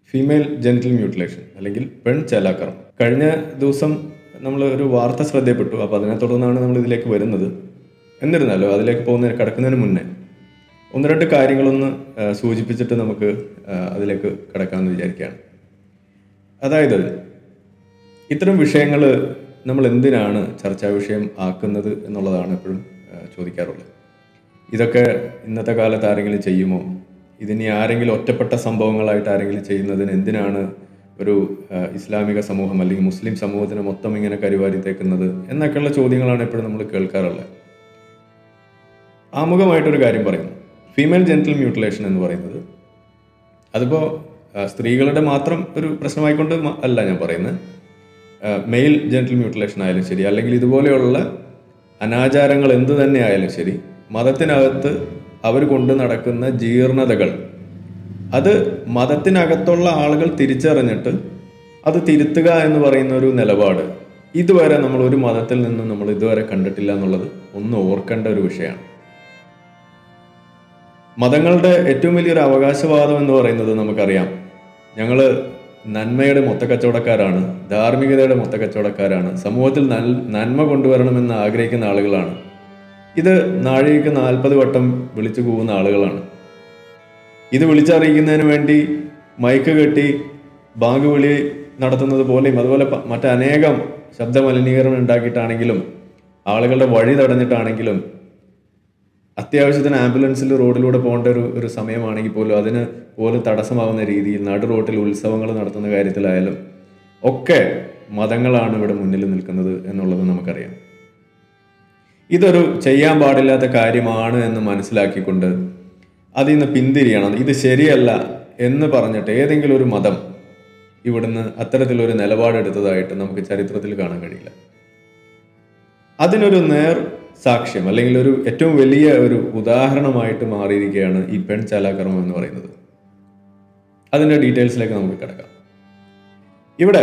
female genital mutilation അല്ലെങ്കിൽ പെൺ ചേലാക്കർമ്മം കഴിഞ്ഞ ദിവസം നമ്മൾ ഒരു വാർത്ത ശ്രദ്ധയപ്പെട്ടു അപ്പോൾ അതിനെ തുടർന്നാണ് നമ്മൾ ഇതിലേക്ക് വരുന്നത് എന്നിരുന്നാലോ അതിലേക്ക് പോകുന്ന കിടക്കുന്നതിന് മുന്നേ ഒന്ന് രണ്ട് കാര്യങ്ങളൊന്ന് ആ, സൂചിപ്പിച്ചിട്ട് നമുക്ക് ആ, അതിലേക്ക് കിടക്കാമെന്ന് വിചാരിക്കുകയാണ് അതായത് ഇത്തരം വിഷയങ്ങൾ നമ്മൾ എന്തിനാണ് ചർച്ചാ വിഷയം ആക്കുന്നത് എന്നുള്ളതാണ് എപ്പോഴും ആ, ചോദിക്കാറുള്ളത് ഇതൊക്കെ ഇന്നത്തെ കാലത്ത് ആരെങ്കിലും ചെയ്യുമോ ഇതിനി ആരെങ്കിലും ഒറ്റപ്പെട്ട സംഭവങ്ങളായിട്ട് ആരെങ്കിലും ചെയ്യുന്നതിന് എന്തിനാണ് ഒരു ആ, ഇസ്ലാമിക സമൂഹം അല്ലെങ്കിൽ മുസ്ലിം സമൂഹത്തിന് മൊത്തം ഇങ്ങനെ കരിവാരിത്തേക്കുന്നത് എന്നൊക്കെയുള്ള ചോദ്യങ്ങളാണ് എപ്പോഴും നമ്മൾ കേൾക്കാറുള്ളത് ആമുഖമായിട്ടൊരു കാര്യം പറയുന്നു ഫീമെയിൽ ജെനിറ്റൽ മ്യൂട്ടിലേഷൻ എന്ന് പറയുന്നത് അതിപ്പോൾ സ്ത്രീകളുടെ മാത്രം ഒരു പ്രശ്നമായിക്കൊണ്ട് മ- അല്ല ഞാൻ പറയുന്നത് മെയിൽ ജെനിറ്റൽ മ്യൂട്ടിലേഷൻ ആയാലും ശരി അല്ലെങ്കിൽ ഇതുപോലെയുള്ള അനാചാരങ്ങൾ എന്ത് തന്നെ ആയാലും ശരി മതത്തിനകത്ത് അവർ കൊണ്ട് നടക്കുന്ന ജീർണതകൾ അത് മതത്തിനകത്തുള്ള ആളുകൾ തിരിച്ചറിഞ്ഞിട്ട് അത് തിരുത്തുക എന്ന് പറയുന്ന ഒരു നിലപാട് ഇതുവരെ നമ്മൾ ഒരു മതത്തിൽ നിന്നും നമ്മൾ ഇതുവരെ കണ്ടിട്ടില്ല എന്നുള്ളത് ഒന്ന് ഓർക്കേണ്ട ഒരു വിഷയമാണ് മതങ്ങളുടെ ഏറ്റവും വലിയൊരു അവകാശവാദം എന്ന് പറയുന്നത് നമുക്കറിയാം ഞങ്ങൾ നന്മയുടെ മൊത്തക്കച്ചവടക്കാരാണ് ധാർമ്മികതയുടെ മൊത്തക്കച്ചവടക്കാരാണ് സമൂഹത്തിൽ നൽ നന്മ കൊണ്ടുവരണമെന്ന് ആഗ്രഹിക്കുന്ന ആളുകളാണ് ഇത് നാഴികയ്ക്ക് നാൽപ്പത് വട്ടം വിളിച്ചു കൂവുന്ന ആളുകളാണ് ഇത് വിളിച്ചറിയിക്കുന്നതിന് വേണ്ടി മൈക്ക് കെട്ടി ബാങ്ക് വിളി നടത്തുന്നത് പോലെയും അതുപോലെ പ- മറ്റനേകം ശബ്ദ മലിനീകരണം ഉണ്ടാക്കിയിട്ടാണെങ്കിലും ആളുകളുടെ വഴി തടഞ്ഞിട്ടാണെങ്കിലും അത്യാവശ്യത്തിന് ആംബുലൻസിൽ റോഡിലൂടെ പോകേണ്ട ഒരു ഒരു സമയമാണെങ്കിൽ പോലും അതിന് പോലും തടസ്സമാവുന്ന രീതിയിൽ നടു റോട്ടിൽ ഉത്സവങ്ങൾ നടത്തുന്ന കാര്യത്തിലായാലും ഒക്കെ മതങ്ങളാണ് ഇവിടെ മുന്നിൽ നിൽക്കുന്നത് എന്നുള്ളത് നമുക്കറിയാം ഇതൊരു ചെയ്യാൻ പാടില്ലാത്ത കാര്യമാണ് എന്ന് മനസ്സിലാക്കിക്കൊണ്ട് അതിൽ നിന്ന് പിന്തിരിയണം ഇത് ശരിയല്ല എന്ന് പറഞ്ഞിട്ട് ഏതെങ്കിലും ഒരു മതം ഇവിടുന്ന് അത്തരത്തിലൊരു നിലപാടെടുത്തതായിട്ട് നമുക്ക് ചരിത്രത്തിൽ കാണാൻ കഴിയില്ല അതിനൊരു നേർ സാക്ഷ്യം അല്ലെങ്കിൽ ഒരു ഏറ്റവും വലിയ ഒരു ഉദാഹരണമായിട്ട് മാറിയിരിക്കുകയാണ് ഈ പെൺ ചാലാകർമ്മം എന്ന് പറയുന്നത് അതിന്റെ ഡീറ്റെയിൽസിലേക്ക് നമുക്ക് കിടക്കാം ഇവിടെ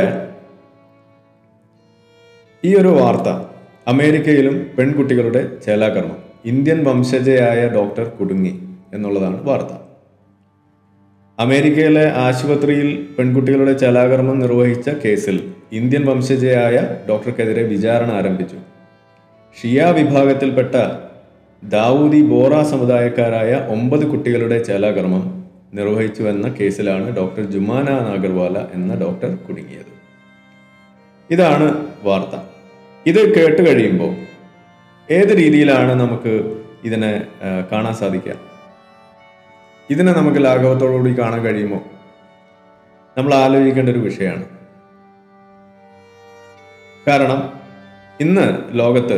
ഈ ഒരു വാർത്ത അമേരിക്കയിലും പെൺകുട്ടികളുടെ ചേലാകർമ്മം ഇന്ത്യൻ വംശജയായ ഡോക്ടർ കുടുങ്ങി എന്നുള്ളതാണ് വാർത്ത അമേരിക്കയിലെ ആശുപത്രിയിൽ പെൺകുട്ടികളുടെ ചേലാകർമ്മം നിർവഹിച്ച കേസിൽ ഇന്ത്യൻ വംശജയായ ഡോക്ടർക്കെതിരെ വിചാരണ ആരംഭിച്ചു ഷിയ വിഭാഗത്തിൽപ്പെട്ട ദാവൂദി ബോറ സമുദായക്കാരായ ഒമ്പത് കുട്ടികളുടെ ചേലാകർമ്മം നിർവഹിച്ചു എന്ന കേസിലാണ് ഡോക്ടർ ജുമാന നാഗർവാല എന്ന ഡോക്ടർ കുടുങ്ങിയത് ഇതാണ് വാർത്ത ഇത് കേട്ട് കഴിയുമ്പോൾ ഏത് രീതിയിലാണ് നമുക്ക് ഇതിനെ ആ, കാണാൻ സാധിക്കുക ഇതിനെ നമുക്ക് ലാഘവത്തോടുകൂടി കാണാൻ കഴിയുമോ നമ്മൾ ആലോചിക്കേണ്ട ഒരു വിഷയമാണ് കാരണം ഇന്ന് ലോകത്ത്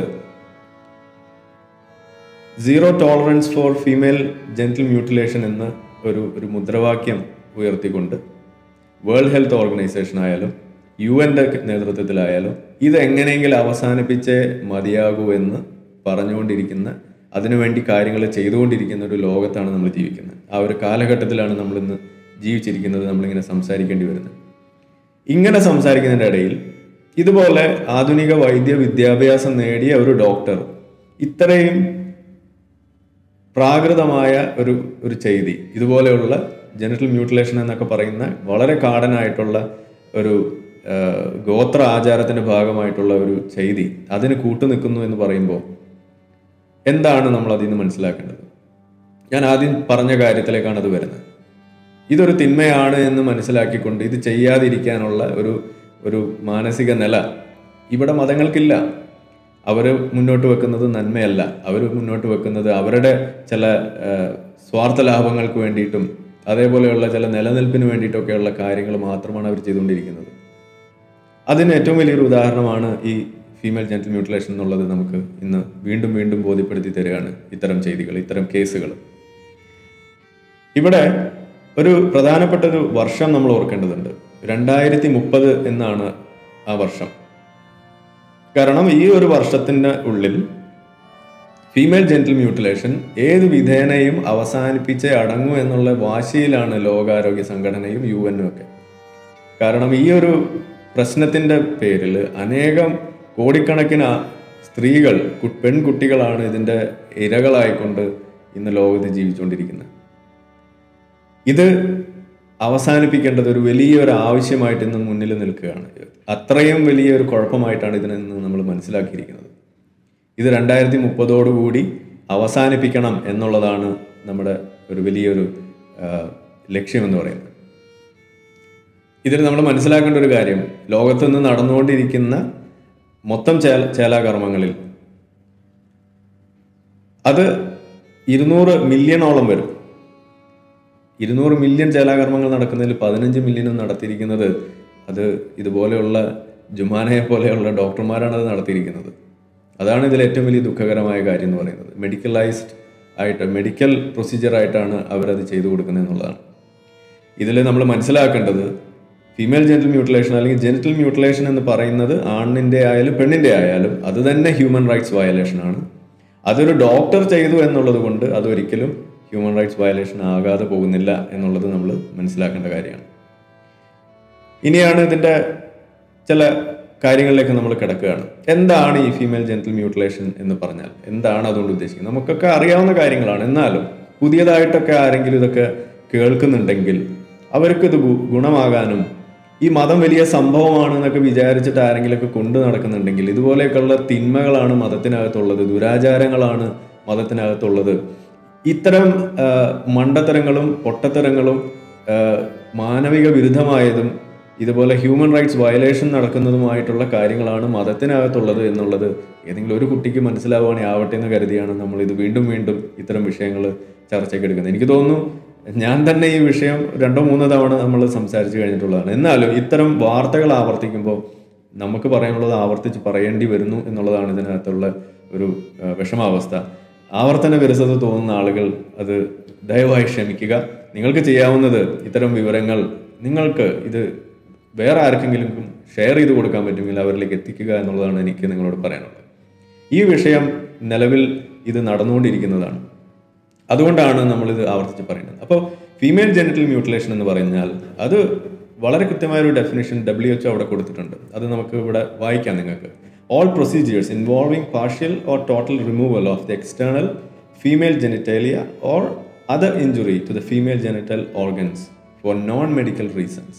zero tolerance for female genital mutilation എന്ന ഒരു ഒരു മുദ്രാവാക്യം ഉയർത്തിക്കൊണ്ട് വേൾഡ് ഹെൽത്ത് ഓർഗനൈസേഷൻ ആയാലും യു എൻ്റെ നേതൃത്വത്തിലായാലും ഇത് എങ്ങനെയെങ്കിലും അവസാനിപ്പിച്ചേ മതിയാകൂ എന്ന് പറഞ്ഞുകൊണ്ടിരിക്കുന്ന അതിനുവേണ്ടി കാര്യങ്ങൾ ചെയ്തുകൊണ്ടിരിക്കുന്ന ഒരു ലോകത്താണ് നമ്മൾ ജീവിക്കുന്നത് ആ ഒരു കാലഘട്ടത്തിലാണ് നമ്മൾ ഇന്ന് ജീവിച്ചിരിക്കുന്നത് നമ്മളിങ്ങനെ സംസാരിക്കേണ്ടി വരുന്നത് ഇങ്ങനെ സംസാരിക്കുന്നതിൻ്റെ ഇടയിൽ ഇതുപോലെ ആധുനിക വൈദ്യ വിദ്യാഭ്യാസം നേടിയ ഒരു ഡോക്ടർ ഇത്രയും പ്രാകൃതമായ ഒരു ഒരു ചെയ്തി ഇതുപോലെയുള്ള ജനറൽ മ്യൂട്ടിലേഷൻ എന്നൊക്കെ പറയുന്ന വളരെ കാടനായിട്ടുള്ള ഒരു ആ, ഗോത്ര ആചാരത്തിന്റെ ഭാഗമായിട്ടുള്ള ഒരു ചെയ്തി അതിന് കൂട്ടുനിൽക്കുന്നു എന്ന് പറയുമ്പോൾ എന്താണ് നമ്മൾ അതിൽ നിന്ന് മനസ്സിലാക്കേണ്ടത് ഞാൻ ആദ്യം പറഞ്ഞ കാര്യത്തിലേക്കാണ് അത് വരുന്നത് ഇതൊരു തിന്മയാണ് എന്ന് മനസ്സിലാക്കിക്കൊണ്ട് ഇത് ചെയ്യാതിരിക്കാനുള്ള ഒരു ഒരു മാനസിക നില ഇവിടെ മതങ്ങൾക്കില്ല അവർ മുന്നോട്ട് വെക്കുന്നത് നന്മയല്ല അവർ മുന്നോട്ട് വെക്കുന്നത് അവരുടെ ചില ആ, സ്വാർത്ഥ ലാഭങ്ങൾക്ക് വേണ്ടിയിട്ടും അതേപോലെയുള്ള ചില നിലനിൽപ്പിന് വേണ്ടിയിട്ടൊക്കെയുള്ള കാര്യങ്ങൾ മാത്രമാണ് അവർ ചെയ്തുകൊണ്ടിരിക്കുന്നത് അതിന് ഏറ്റവും വലിയൊരു ഉദാഹരണമാണ് ഈ ഫീമെയിൽ ജെന്റൽ മ്യൂട്ടിലേഷൻ എന്നുള്ളത് നമുക്ക് ഇന്ന് വീണ്ടും വീണ്ടും ബോധ്യപ്പെടുത്തി തരികയാണ് ഇത്തരം ചെയ്തികൾ ഇത്തരം കേസുകൾ ഇവിടെ ഒരു പ്രധാനപ്പെട്ട ഒരു വർഷം നമ്മൾ ഓർക്കേണ്ടതുണ്ട് രണ്ടായിരത്തി മുപ്പത് എന്നാണ് ആ വർഷം കാരണം ഈ ഒരു വർഷത്തിന്റെ ഉള്ളിൽ ഫീമെയിൽ ജെന്റൽ മ്യൂട്ടിലേഷൻ ഏത് വിധേനയും അവസാനിപ്പിച്ചേ അടങ്ങൂ എന്നുള്ള വാശിയിലാണ് ലോകാരോഗ്യ സംഘടനയും യു എന്നും ഒക്കെ കാരണം ഈ ഒരു പ്രശ്നത്തിന്റെ പേരിൽ അനേകം കോടിക്കണക്കിന് ആ സ്ത്രീകൾ കു- പെൺകുട്ടികളാണ് ഇതിന്റെ ഇരകളായിക്കൊണ്ട് ഇന്ന് ലോകത്ത് ജീവിച്ചുകൊണ്ടിരിക്കുന്നത് ഇത് അവസാനിപ്പിക്കേണ്ടത് ഒരു വലിയൊരു ആവശ്യമായിട്ട് ഇന്ന് മുന്നിൽ നിൽക്കുകയാണ് അത്രയും വലിയൊരു കുഴപ്പമായിട്ടാണ് ഇതിനെ ഇന്ന് നമ്മൾ മനസ്സിലാക്കിയിരിക്കുന്നത് ഇത് രണ്ടായിരത്തി മുപ്പതോടുകൂടി അവസാനിപ്പിക്കണം എന്നുള്ളതാണ് നമ്മുടെ ഒരു വലിയൊരു ആ, ലക്ഷ്യമെന്ന് പറയുന്നത് ഇതിൽ നമ്മൾ മനസ്സിലാക്കേണ്ട ഒരു കാര്യം ലോകത്ത് നിന്ന് നടന്നുകൊണ്ടിരിക്കുന്ന മൊത്തം ചേല ചേലാകർമ്മങ്ങളിൽ അത് ഇരുന്നൂറ് മില്യണോളം വരും ഇരുന്നൂറ് മില്യൺ ചേലാകർമ്മങ്ങൾ നടക്കുന്നതിൽ പതിനഞ്ച് മില്യണും നടത്തിയിരിക്കുന്നത് അത് ഇതുപോലെയുള്ള ജുമാനയെ പോലെയുള്ള ഡോക്ടർമാരാണ് അത് നടത്തിയിരിക്കുന്നത് അതാണ് ഇതിൽ ഏറ്റവും വലിയ ദുഃഖകരമായ കാര്യം എന്ന് പറയുന്നത് മെഡിക്കലൈസ്ഡ് ആയിട്ട് മെഡിക്കൽ പ്രൊസീജിയറായിട്ടാണ് അവരത് ചെയ്തു കൊടുക്കുന്നത് എന്നുള്ളതാണ് ഇതിൽ നമ്മൾ മനസ്സിലാക്കേണ്ടത് ഫീമെയിൽ ജെനിറ്റൽ മ്യൂട്ടിലേഷൻ അല്ലെങ്കിൽ ജെനിറ്റൽ മ്യൂട്ടിലേഷൻ എന്ന് പറയുന്നത് ആണിൻ്റെ ആയാലും പെണ്ണിൻ്റെ ആയാലും അത് തന്നെ ഹ്യൂമൻ റൈറ്റ്സ് വയലേഷൻ ആണ് അതൊരു ഡോക്ടർ ചെയ്തു എന്നുള്ളത് കൊണ്ട് അതൊരിക്കലും ഹ്യൂമൻ റൈറ്റ്സ് വയലേഷൻ ആകാതെ പോകുന്നില്ല എന്നുള്ളത് നമ്മൾ മനസ്സിലാക്കേണ്ട കാര്യമാണ് ഇനിയാണ് ഇതിൻ്റെ ചില കാര്യങ്ങളിലേക്ക് നമ്മൾ കിടക്കുകയാണ് എന്താണ് ഈ ഫീമെയിൽ ജെനിറ്റൽ മ്യൂട്ടിലേഷൻ എന്ന് പറഞ്ഞാൽ എന്താണ് അതുകൊണ്ട് ഉദ്ദേശിക്കുന്നത് നമുക്കൊക്കെ അറിയാവുന്ന കാര്യങ്ങളാണ് എന്നാലും പുതിയതായിട്ടൊക്കെ ആരെങ്കിലും ഇതൊക്കെ കേൾക്കുന്നുണ്ടെങ്കിൽ അവർക്ക് ഇത് ഗു- ഗുണമാകാനും ഈ മതം വലിയ സംഭവമാണെന്നൊക്കെ വിചാരിച്ചിട്ട് ആരെങ്കിലുമൊക്കെ കൊണ്ടു നടക്കുന്നുണ്ടെങ്കിൽ ഇതുപോലെയൊക്കെയുള്ള തിന്മകളാണ് മതത്തിനകത്തുള്ളത് ദുരാചാരങ്ങളാണ് മതത്തിനകത്തുള്ളത് ഇത്തരം ആ, മണ്ടത്തരങ്ങളും പൊട്ടത്തരങ്ങളും ആ, മാനവിക വിരുദ്ധമായതും ഇതുപോലെ ഹ്യൂമൻ റൈറ്റ്സ് വയലേഷൻ നടക്കുന്നതുമായിട്ടുള്ള കാര്യങ്ങളാണ് മതത്തിനകത്തുള്ളത് എന്നുള്ളത് ഏതെങ്കിലും ഒരു കുട്ടിക്ക് മനസ്സിലാവുകയാണെങ്കിൽ ആവട്ടെ എന്ന് കരുതിയാണ് നമ്മൾ ഇത് വീണ്ടും വീണ്ടും ഇത്തരം വിഷയങ്ങൾ ചർച്ചയ്ക്ക് എടുക്കുന്നത് എനിക്ക് തോന്നുന്നു ഞാൻ തന്നെ ഈ വിഷയം രണ്ടോ മൂന്നോ തവണ നമ്മൾ സംസാരിച്ചു കഴിഞ്ഞിട്ടുള്ളതാണ് എന്നാലും ഇത്തരം വാർത്തകൾ ആവർത്തിക്കുമ്പോൾ നമുക്ക് പറയാനുള്ളത് ആവർത്തിച്ച് പറയേണ്ടി വരുന്നു എന്നുള്ളതാണ് ഇതിനകത്തുള്ള ഒരു ആ, വിഷമാവസ്ഥ ആവർത്തന വിരസത തോന്നുന്ന ആളുകൾ അത് ദയവായി ക്ഷമിക്കുക നിങ്ങൾക്ക് ചെയ്യാവുന്നത് ഇത്തരം വിവരങ്ങൾ നിങ്ങൾക്ക് ഇത് വേറെ ആർക്കെങ്കിലും ഷെയർ ചെയ്ത് കൊടുക്കാൻ പറ്റുമെങ്കിൽ അവരിലേക്ക് എത്തിക്കുക എന്നുള്ളതാണ് എനിക്ക് നിങ്ങളോട് പറയാനുള്ളത് ഈ വിഷയം നിലവിൽ ഇത് നടന്നുകൊണ്ടിരിക്കുന്നതാണ് അതുകൊണ്ടാണ് നമ്മളിത് ആവർത്തിച്ച് പറയുന്നത് അപ്പോൾ ഫീമെയിൽ ജെനിറ്റൽ മ്യൂട്ടിലേഷൻ എന്ന് പറഞ്ഞാൽ അത് വളരെ കൃത്യമായ ഒരു ഡെഫിനേഷൻ ഡബ്ല്യു എച്ച് അവിടെ കൊടുത്തിട്ടുണ്ട് അത് നമുക്ക് ഇവിടെ വായിക്കാം നിങ്ങൾക്ക് all procedures involving partial or total removal of the external female genitalia or other injury to the female genital organs for non medical reasons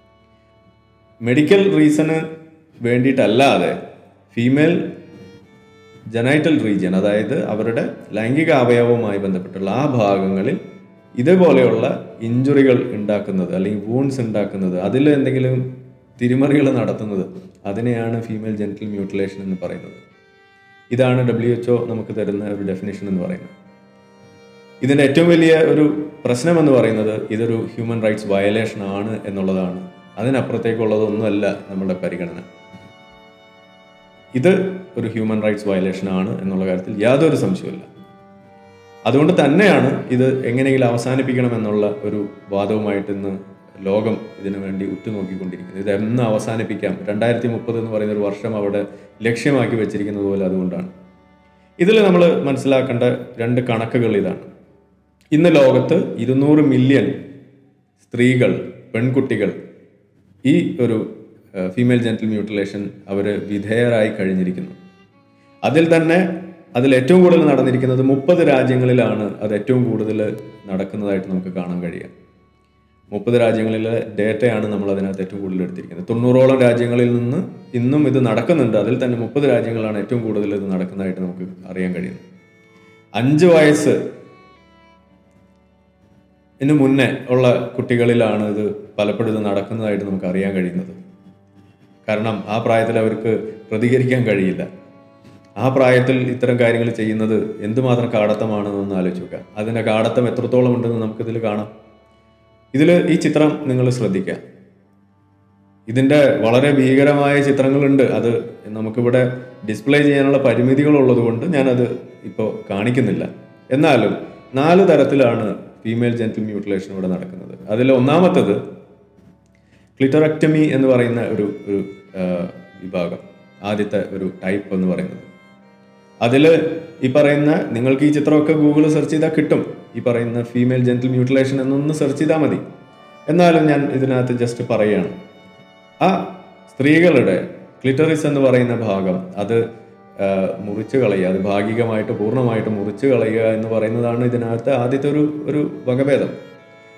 medical റീസണ് വേണ്ടിയിട്ടല്ലാതെ ഫീമെയിൽ ജനൈറ്റൽ റീജിയൻ അതായത് അവരുടെ ലൈംഗിക അവയവവുമായി ബന്ധപ്പെട്ടുള്ള ആ ഭാഗങ്ങളിൽ ഇതേപോലെയുള്ള ഇഞ്ചുറികൾ ഉണ്ടാക്കുന്നത് അല്ലെങ്കിൽ വൂൺസ് ഉണ്ടാക്കുന്നത് അതിൽ എന്തെങ്കിലും തിരിമറികൾ നടത്തുന്നത് അതിനെയാണ് ഫീമെയിൽ ജെനിറ്റൽ മ്യൂട്ടിലേഷൻ എന്ന് പറയുന്നത് ഇതാണ് ഡബ്ല്യു എച്ച് നമുക്ക് തരുന്ന ഒരു ഡെഫിനേഷൻ എന്ന് പറയുന്നത് ഇതിൻ്റെ ഏറ്റവും വലിയ ഒരു പ്രശ്നം എന്ന് പറയുന്നത് ഇതൊരു ഹ്യൂമൻ റൈറ്റ്സ് വയലേഷൻ ആണ് എന്നുള്ളതാണ് അതിനപ്പുറത്തേക്കുള്ളതൊന്നുമല്ല നമ്മുടെ പരിഗണന ഇത് ഒരു ഹ്യൂമൻ റൈറ്റ്സ് വയലേഷൻ ആണ് എന്നുള്ള കാര്യത്തിൽ യാതൊരു സംശയവുമില്ല അതുകൊണ്ട് തന്നെയാണ് ഇത് എങ്ങനെയെങ്കിലും അവസാനിപ്പിക്കണം എന്നുള്ള ഒരു വാദവുമായിട്ട് ഇന്ന് ലോകം ഇതിനു വേണ്ടി ഉറ്റുനോക്കിക്കൊണ്ടിരിക്കുന്നത് ഇത് എന്ന് അവസാനിപ്പിക്കാം രണ്ടായിരത്തി മുപ്പത് എന്ന് പറയുന്ന ഒരു വർഷം അവിടെ ലക്ഷ്യമാക്കി വെച്ചിരിക്കുന്നത് പോലെ അതുകൊണ്ടാണ് ഇതിൽ നമ്മൾ മനസ്സിലാക്കേണ്ട രണ്ട് കണക്കുകൾ ഇതാണ് ഇന്ന് ലോകത്ത് ഇരുന്നൂറ് മില്യൺ സ്ത്രീകൾ പെൺകുട്ടികൾ ഈ ഒരു ഫീമെയിൽ ജെനിറ്റൽ മ്യൂട്ടിലേഷൻ അവർ വിധേയരായി കഴിഞ്ഞിരിക്കുന്നു അതിൽ തന്നെ അതിൽ ഏറ്റവും കൂടുതൽ നടന്നിരിക്കുന്നത് മുപ്പത് രാജ്യങ്ങളിലാണ് അത് ഏറ്റവും കൂടുതൽ നടക്കുന്നതായിട്ട് നമുക്ക് കാണാൻ കഴിയുക മുപ്പത് രാജ്യങ്ങളിലെ ഡേറ്റയാണ് നമ്മൾ അതിനകത്ത് ഏറ്റവും കൂടുതൽ എടുത്തിരിക്കുന്നത് തൊണ്ണൂറോളം രാജ്യങ്ങളിൽ നിന്ന് ഇന്നും ഇത് നടക്കുന്നുണ്ട് അതിൽ തന്നെ മുപ്പത് രാജ്യങ്ങളാണ് ഏറ്റവും കൂടുതൽ ഇത് നടക്കുന്നതായിട്ട് നമുക്ക് അറിയാൻ കഴിയുന്നത് അഞ്ച് വയസ്സ് ഇതിന് മുന്നേ ഉള്ള കുട്ടികളിലാണ് ഇത് പലപ്പോഴും ഇത് നടക്കുന്നതായിട്ട് നമുക്ക് അറിയാൻ കഴിയുന്നത് കാരണം ആ പ്രായത്തിൽ അവർക്ക് പ്രതികരിക്കാൻ കഴിയില്ല ആ പ്രായത്തിൽ ഇത്തരം കാര്യങ്ങൾ ചെയ്യുന്നത് എന്തുമാത്രം കാടത്തമാണെന്നൊന്ന് ആലോചിച്ച് നോക്കുക അതിൻ്റെ കാടത്തം എത്രത്തോളം ഉണ്ടെന്ന് നമുക്കിതിൽ കാണാം ഇതിൽ ഈ ചിത്രം നിങ്ങൾ ശ്രദ്ധിക്കുക ഇതിൻ്റെ വളരെ ഭീകരമായ ചിത്രങ്ങളുണ്ട് അത് നമുക്കിവിടെ ഡിസ്പ്ലേ ചെയ്യാനുള്ള പരിമിതികളുള്ളത് കൊണ്ട് ഞാനത് ഇപ്പോൾ കാണിക്കുന്നില്ല എന്നാലും നാല് തരത്തിലാണ് ഫീമെയിൽ ജെനിറ്റൽ മ്യൂട്ടിലേഷൻ ഇവിടെ നടക്കുന്നത് അതിൽ ഒന്നാമത്തത് ക്ലിറ്ററക്ടമി എന്ന് പറയുന്ന ഒരു ഒരു ആ, വിഭാഗം ആദ്യത്തെ ഒരു ടൈപ്പ് എന്ന് പറയുന്നത് അതിൽ ഈ പറയുന്ന നിങ്ങൾക്ക് ഈ ചിത്രമൊക്കെ ഗൂഗിൾ സെർച്ച് ചെയ്താൽ കിട്ടും ഈ പറയുന്ന ഫീമെയിൽ ജെനിറ്റൽ മ്യൂട്ടിലേഷൻ എന്നൊന്ന് സെർച്ച് ചെയ്താൽ മതി എന്നാലും ഞാൻ ഇതിനകത്ത് ജസ്റ്റ് പറയുകയാണ് ആ സ്ത്രീകളുടെ ക്ലിറ്ററിസ് എന്ന് പറയുന്ന ഭാഗം അത് ആ, മുറിച്ച് കളയുക അത് ഭാഗികമായിട്ട് പൂർണ്ണമായിട്ട് മുറിച്ച് കളയുക എന്ന് പറയുന്നതാണ് ഇതിനകത്ത് ആദ്യത്തെ ഒരു ഒരു വകഭേദം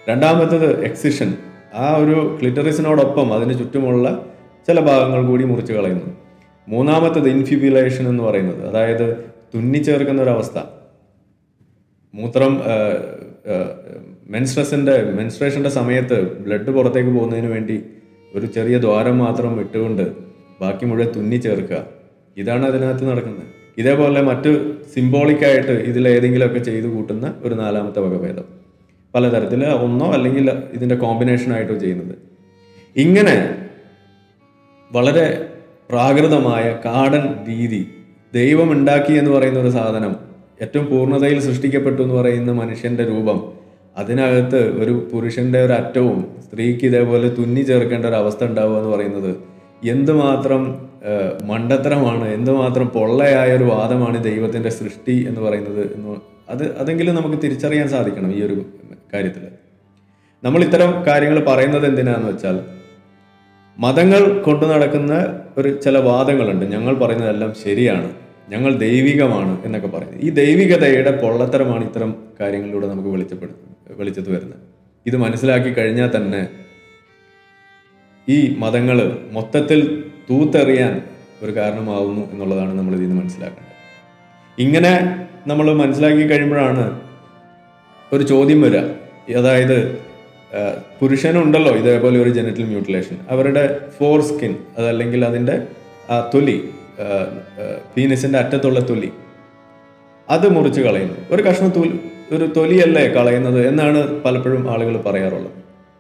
രണ്ടാമത്തത് എക്സിഷൻ ആ ഒരു ക്ലിറ്ററിസിനോടൊപ്പം അതിന് ചുറ്റുമുള്ള ചില ഭാഗങ്ങൾ കൂടി മുറിച്ച് കളയുന്നു മൂന്നാമത്തത് ഇൻഫിബുലേഷൻ എന്ന് പറയുന്നത് അതായത് തുന്നിച്ചേർക്കുന്ന ഒരവസ്ഥ മൂത്രം മെൻസ്ട്രസിന്റെ മെൻസ്ട്രേഷന്റെ സമയത്ത് ബ്ലഡ് പുറത്തേക്ക് പോകുന്നതിന് വേണ്ടി ഒരു ചെറിയ ദ്വാരം മാത്രം ഇട്ടുകൊണ്ട് ബാക്കി മുഴുവൻ തുന്നി ചേർക്കുക ഇതാണ് അതിനകത്ത് നടക്കുന്നത് ഇതേപോലെ മറ്റ് സിംബോളിക്കായിട്ട് ഇതിൽ ഏതെങ്കിലുമൊക്കെ ചെയ്തു കൂട്ടുന്ന ഒരു നാലാമത്തെ വകഭേദം പലതരത്തിൽ ഒന്നോ അല്ലെങ്കിൽ ഇതിന്റെ കോമ്പിനേഷനായിട്ടോ ചെയ്യുന്നത് ഇങ്ങനെ വളരെ പ്രാകൃതമായ കാടൻ രീതി ദൈവം ഉണ്ടാക്കി എന്ന് പറയുന്ന ഒരു സാധനം ഏറ്റവും പൂർണ്ണതയിൽ സൃഷ്ടിക്കപ്പെട്ടു എന്ന് പറയുന്ന മനുഷ്യന്റെ രൂപം അതിനകത്ത് ഒരു പുരുഷന്റെ ഒരു അറ്റവും സ്ത്രീക്ക് ഇതേപോലെ തുന്നി ചേർക്കേണ്ട ഒരു അവസ്ഥ ഉണ്ടാവുക എന്ന് പറയുന്നത് എന്തുമാത്രം ആ, മണ്ടത്തരമാണ് എന്തുമാത്രം പൊള്ളയായ ഒരു വാദമാണ് ദൈവത്തിന്റെ സൃഷ്ടി എന്ന് പറയുന്നത് എന്ന് അത് അതെങ്കിലും നമുക്ക് തിരിച്ചറിയാൻ സാധിക്കണം ഈ ഒരു കാര്യത്തിൽ നമ്മൾ ഇത്തരം കാര്യങ്ങൾ പറയുന്നത് എന്തിനാന്ന് വെച്ചാൽ മതങ്ങൾ കൊണ്ടു നടക്കുന്ന ഒരു ചില വാദങ്ങളുണ്ട് ഞങ്ങൾ പറയുന്നതെല്ലാം ശരിയാണ് ഞങ്ങൾ ദൈവികമാണ് എന്നൊക്കെ പറയുന്നത് ഈ ദൈവികതയുടെ പൊള്ളത്തരമാണ് ഇത്തരം കാര്യങ്ങളിലൂടെ നമുക്ക് വെളിച്ചപ്പെടുന്നത് വെളിച്ചത്ത് വരുന്നത് ഇത് മനസ്സിലാക്കി കഴിഞ്ഞാൽ തന്നെ ഈ മതങ്ങൾ മൊത്തത്തിൽ തൂത്തെറിയാൻ ഒരു കാരണമാവുന്നു എന്നുള്ളതാണ് നമ്മൾ ഇതിൽ നിന്ന് മനസ്സിലാക്കേണ്ടത് ഇങ്ങനെ നമ്മൾ മനസ്സിലാക്കി കഴിയുമ്പോഴാണ് ഒരു ചോദ്യം വരിക അതായത് ആ, പുരുഷനുണ്ടല്ലോ ഇതേപോലെ ഒരു ജനറ്റൽ മ്യൂട്ടിലേഷൻ അവരുടെ ഫോർ സ്കിൻ അതല്ലെങ്കിൽ അതിൻ്റെ ആ തൊലി പീനസിൻ്റെ അറ്റത്തുള്ള തൊലി അത് മുറിച്ച് കളയുന്നു ഒരു കഷ്ണം തൊലി ഒരു തൊലിയല്ലേ കളയുന്നത് എന്നാണ് പലപ്പോഴും ആളുകൾ പറയാറുള്ളത്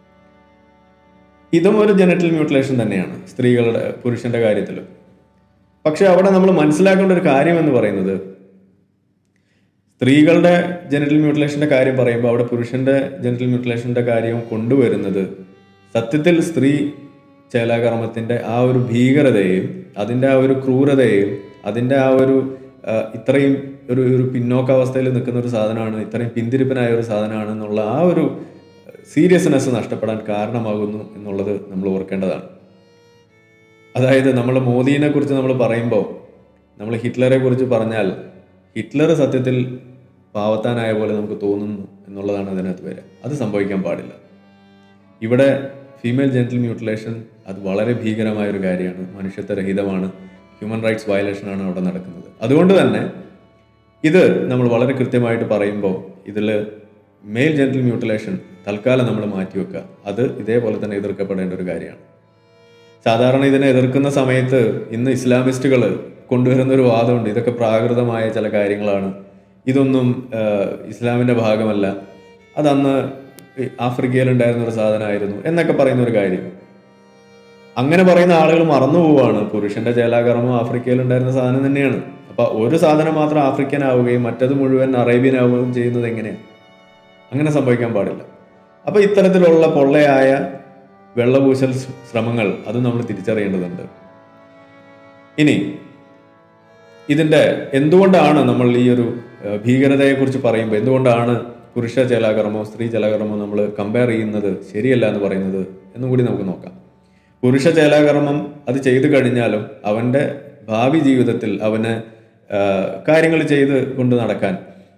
ഇതും ഒരു ജനറ്റൽ മ്യൂട്ടിലേഷൻ തന്നെയാണ് സ്ത്രീകളുടെ പുരുഷന്റെ കാര്യത്തിൽ പക്ഷെ അവിടെ നമ്മൾ മനസ്സിലാക്കേണ്ട ഒരു കാര്യം എന്ന് പറയുന്നത് സ്ത്രീകളുടെ ജനറൽ മ്യൂട്ടിലേഷന്റെ കാര്യം പറയുമ്പോൾ അവിടെ പുരുഷന്റെ ജനറൽ മ്യൂട്ടിലേഷന്റെ കാര്യം കൊണ്ടുവരുന്നത് സത്യത്തിൽ സ്ത്രീ ചേലാകർമ്മത്തിന്റെ ആ ഒരു ഭീകരതയെയും അതിന്റെ ആ ഒരു ക്രൂരതയെയും അതിന്റെ ആ ഒരു ആ, ഇത്രയും ഒരു ഒരു പിന്നോക്കാവസ്ഥയിൽ നിൽക്കുന്ന ഒരു സാധനമാണ് ഇത്രയും പിന്തിരിപ്പനായ ഒരു സാധനമാണ് എന്നുള്ള ആ ഒരു സീരിയസ്നെസ് നഷ്ടപ്പെടാൻ കാരണമാകുന്നു എന്നുള്ളത് നമ്മൾ ഓർക്കേണ്ടതാണ് അതായത് നമ്മൾ മോദീനെ കുറിച്ച് നമ്മൾ പറയുമ്പോൾ നമ്മൾ ഹിറ്റ്ലറെ കുറിച്ച് പറഞ്ഞാൽ ഹിറ്റ്ലർ സത്യത്തിൽ പാവത്താനായ പോലെ നമുക്ക് തോന്നുന്നു എന്നുള്ളതാണ് അതിനകത്ത് വരിക അത് സംഭവിക്കാൻ പാടില്ല ഇവിടെ ഫീമെയിൽ ജെന്റൽ മ്യൂട്ടിലേഷൻ അത് വളരെ ഭീകരമായ ഒരു കാര്യമാണ് മനുഷ്യത്വരഹിതമാണ് ഹ്യൂമൻ റൈറ്റ്സ് വയലേഷൻ ആണ് അവിടെ നടക്കുന്നത് അതുകൊണ്ട് തന്നെ ഇത് നമ്മൾ വളരെ കൃത്യമായിട്ട് പറയുമ്പോൾ ഇതിൽ മെയിൽ ജെന്റൽ മ്യൂട്ടിലേഷൻ തൽക്കാലം നമ്മൾ മാറ്റിവെക്കുക അത് ഇതേപോലെ തന്നെ എതിർക്കപ്പെടേണ്ട ഒരു കാര്യമാണ് സാധാരണ ഇതിനെ എതിർക്കുന്ന സമയത്ത് ഇന്ന് ഇസ്ലാമിസ്റ്റുകൾ കൊണ്ടുവരുന്ന ഒരു വാദമുണ്ട് ഇതൊക്കെ പ്രാകൃതമായ ചില കാര്യങ്ങളാണ് ഇതൊന്നും ആഹ്, ഇസ്ലാമിന്റെ ഭാഗമല്ല അതന്ന് ഈ ആഫ്രിക്കയിൽ ഉണ്ടായിരുന്ന ഒരു സാധനമായിരുന്നു എന്നൊക്കെ പറയുന്ന ഒരു കാര്യം അങ്ങനെ പറയുന്ന ആളുകൾ മറന്നു പോവാണ് പുരുഷന്റെ ചേലാകർമ്മം ആഫ്രിക്കയിൽ ഉണ്ടായിരുന്ന സാധനം തന്നെയാണ് അപ്പൊ ഒരു സാധനം മാത്രം ആഫ്രിക്കൻ ആവുകയും മറ്റത് മുഴുവൻ അറേബ്യൻ ആവുകയും ചെയ്യുന്നത് എങ്ങനെയാണ് അങ്ങനെ സംഭവിക്കാൻ പാടില്ല അപ്പൊ ഇത്തരത്തിലുള്ള പൊള്ളയായ വെള്ളപൂശൽ ശ്രമങ്ങൾ അത് നമ്മൾ തിരിച്ചറിയേണ്ടതുണ്ട് ഇനി ഇതിന്റെ എന്തുകൊണ്ടാണ് നമ്മൾ ഈ ഒരു ഏഹ്, ഭീകരതയെക്കുറിച്ച് പറയുമ്പോൾ എന്തുകൊണ്ടാണ് പുരുഷ ജലാകർമ്മോ സ്ത്രീ ജലാകർമ്മോ നമ്മൾ കമ്പയർ ചെയ്യുന്നത് ശരിയല്ല എന്ന് പറയുന്നത് എന്നും കൂടി നമുക്ക് നോക്കാം പുരുഷ ജലാകർമ്മം അത് ചെയ്തു കഴിഞ്ഞാലും അവന്റെ ഭാവി ജീവിതത്തിൽ അവന് കാര്യങ്ങൾ ചെയ്ത് കൊണ്ട് നടക്കാൻ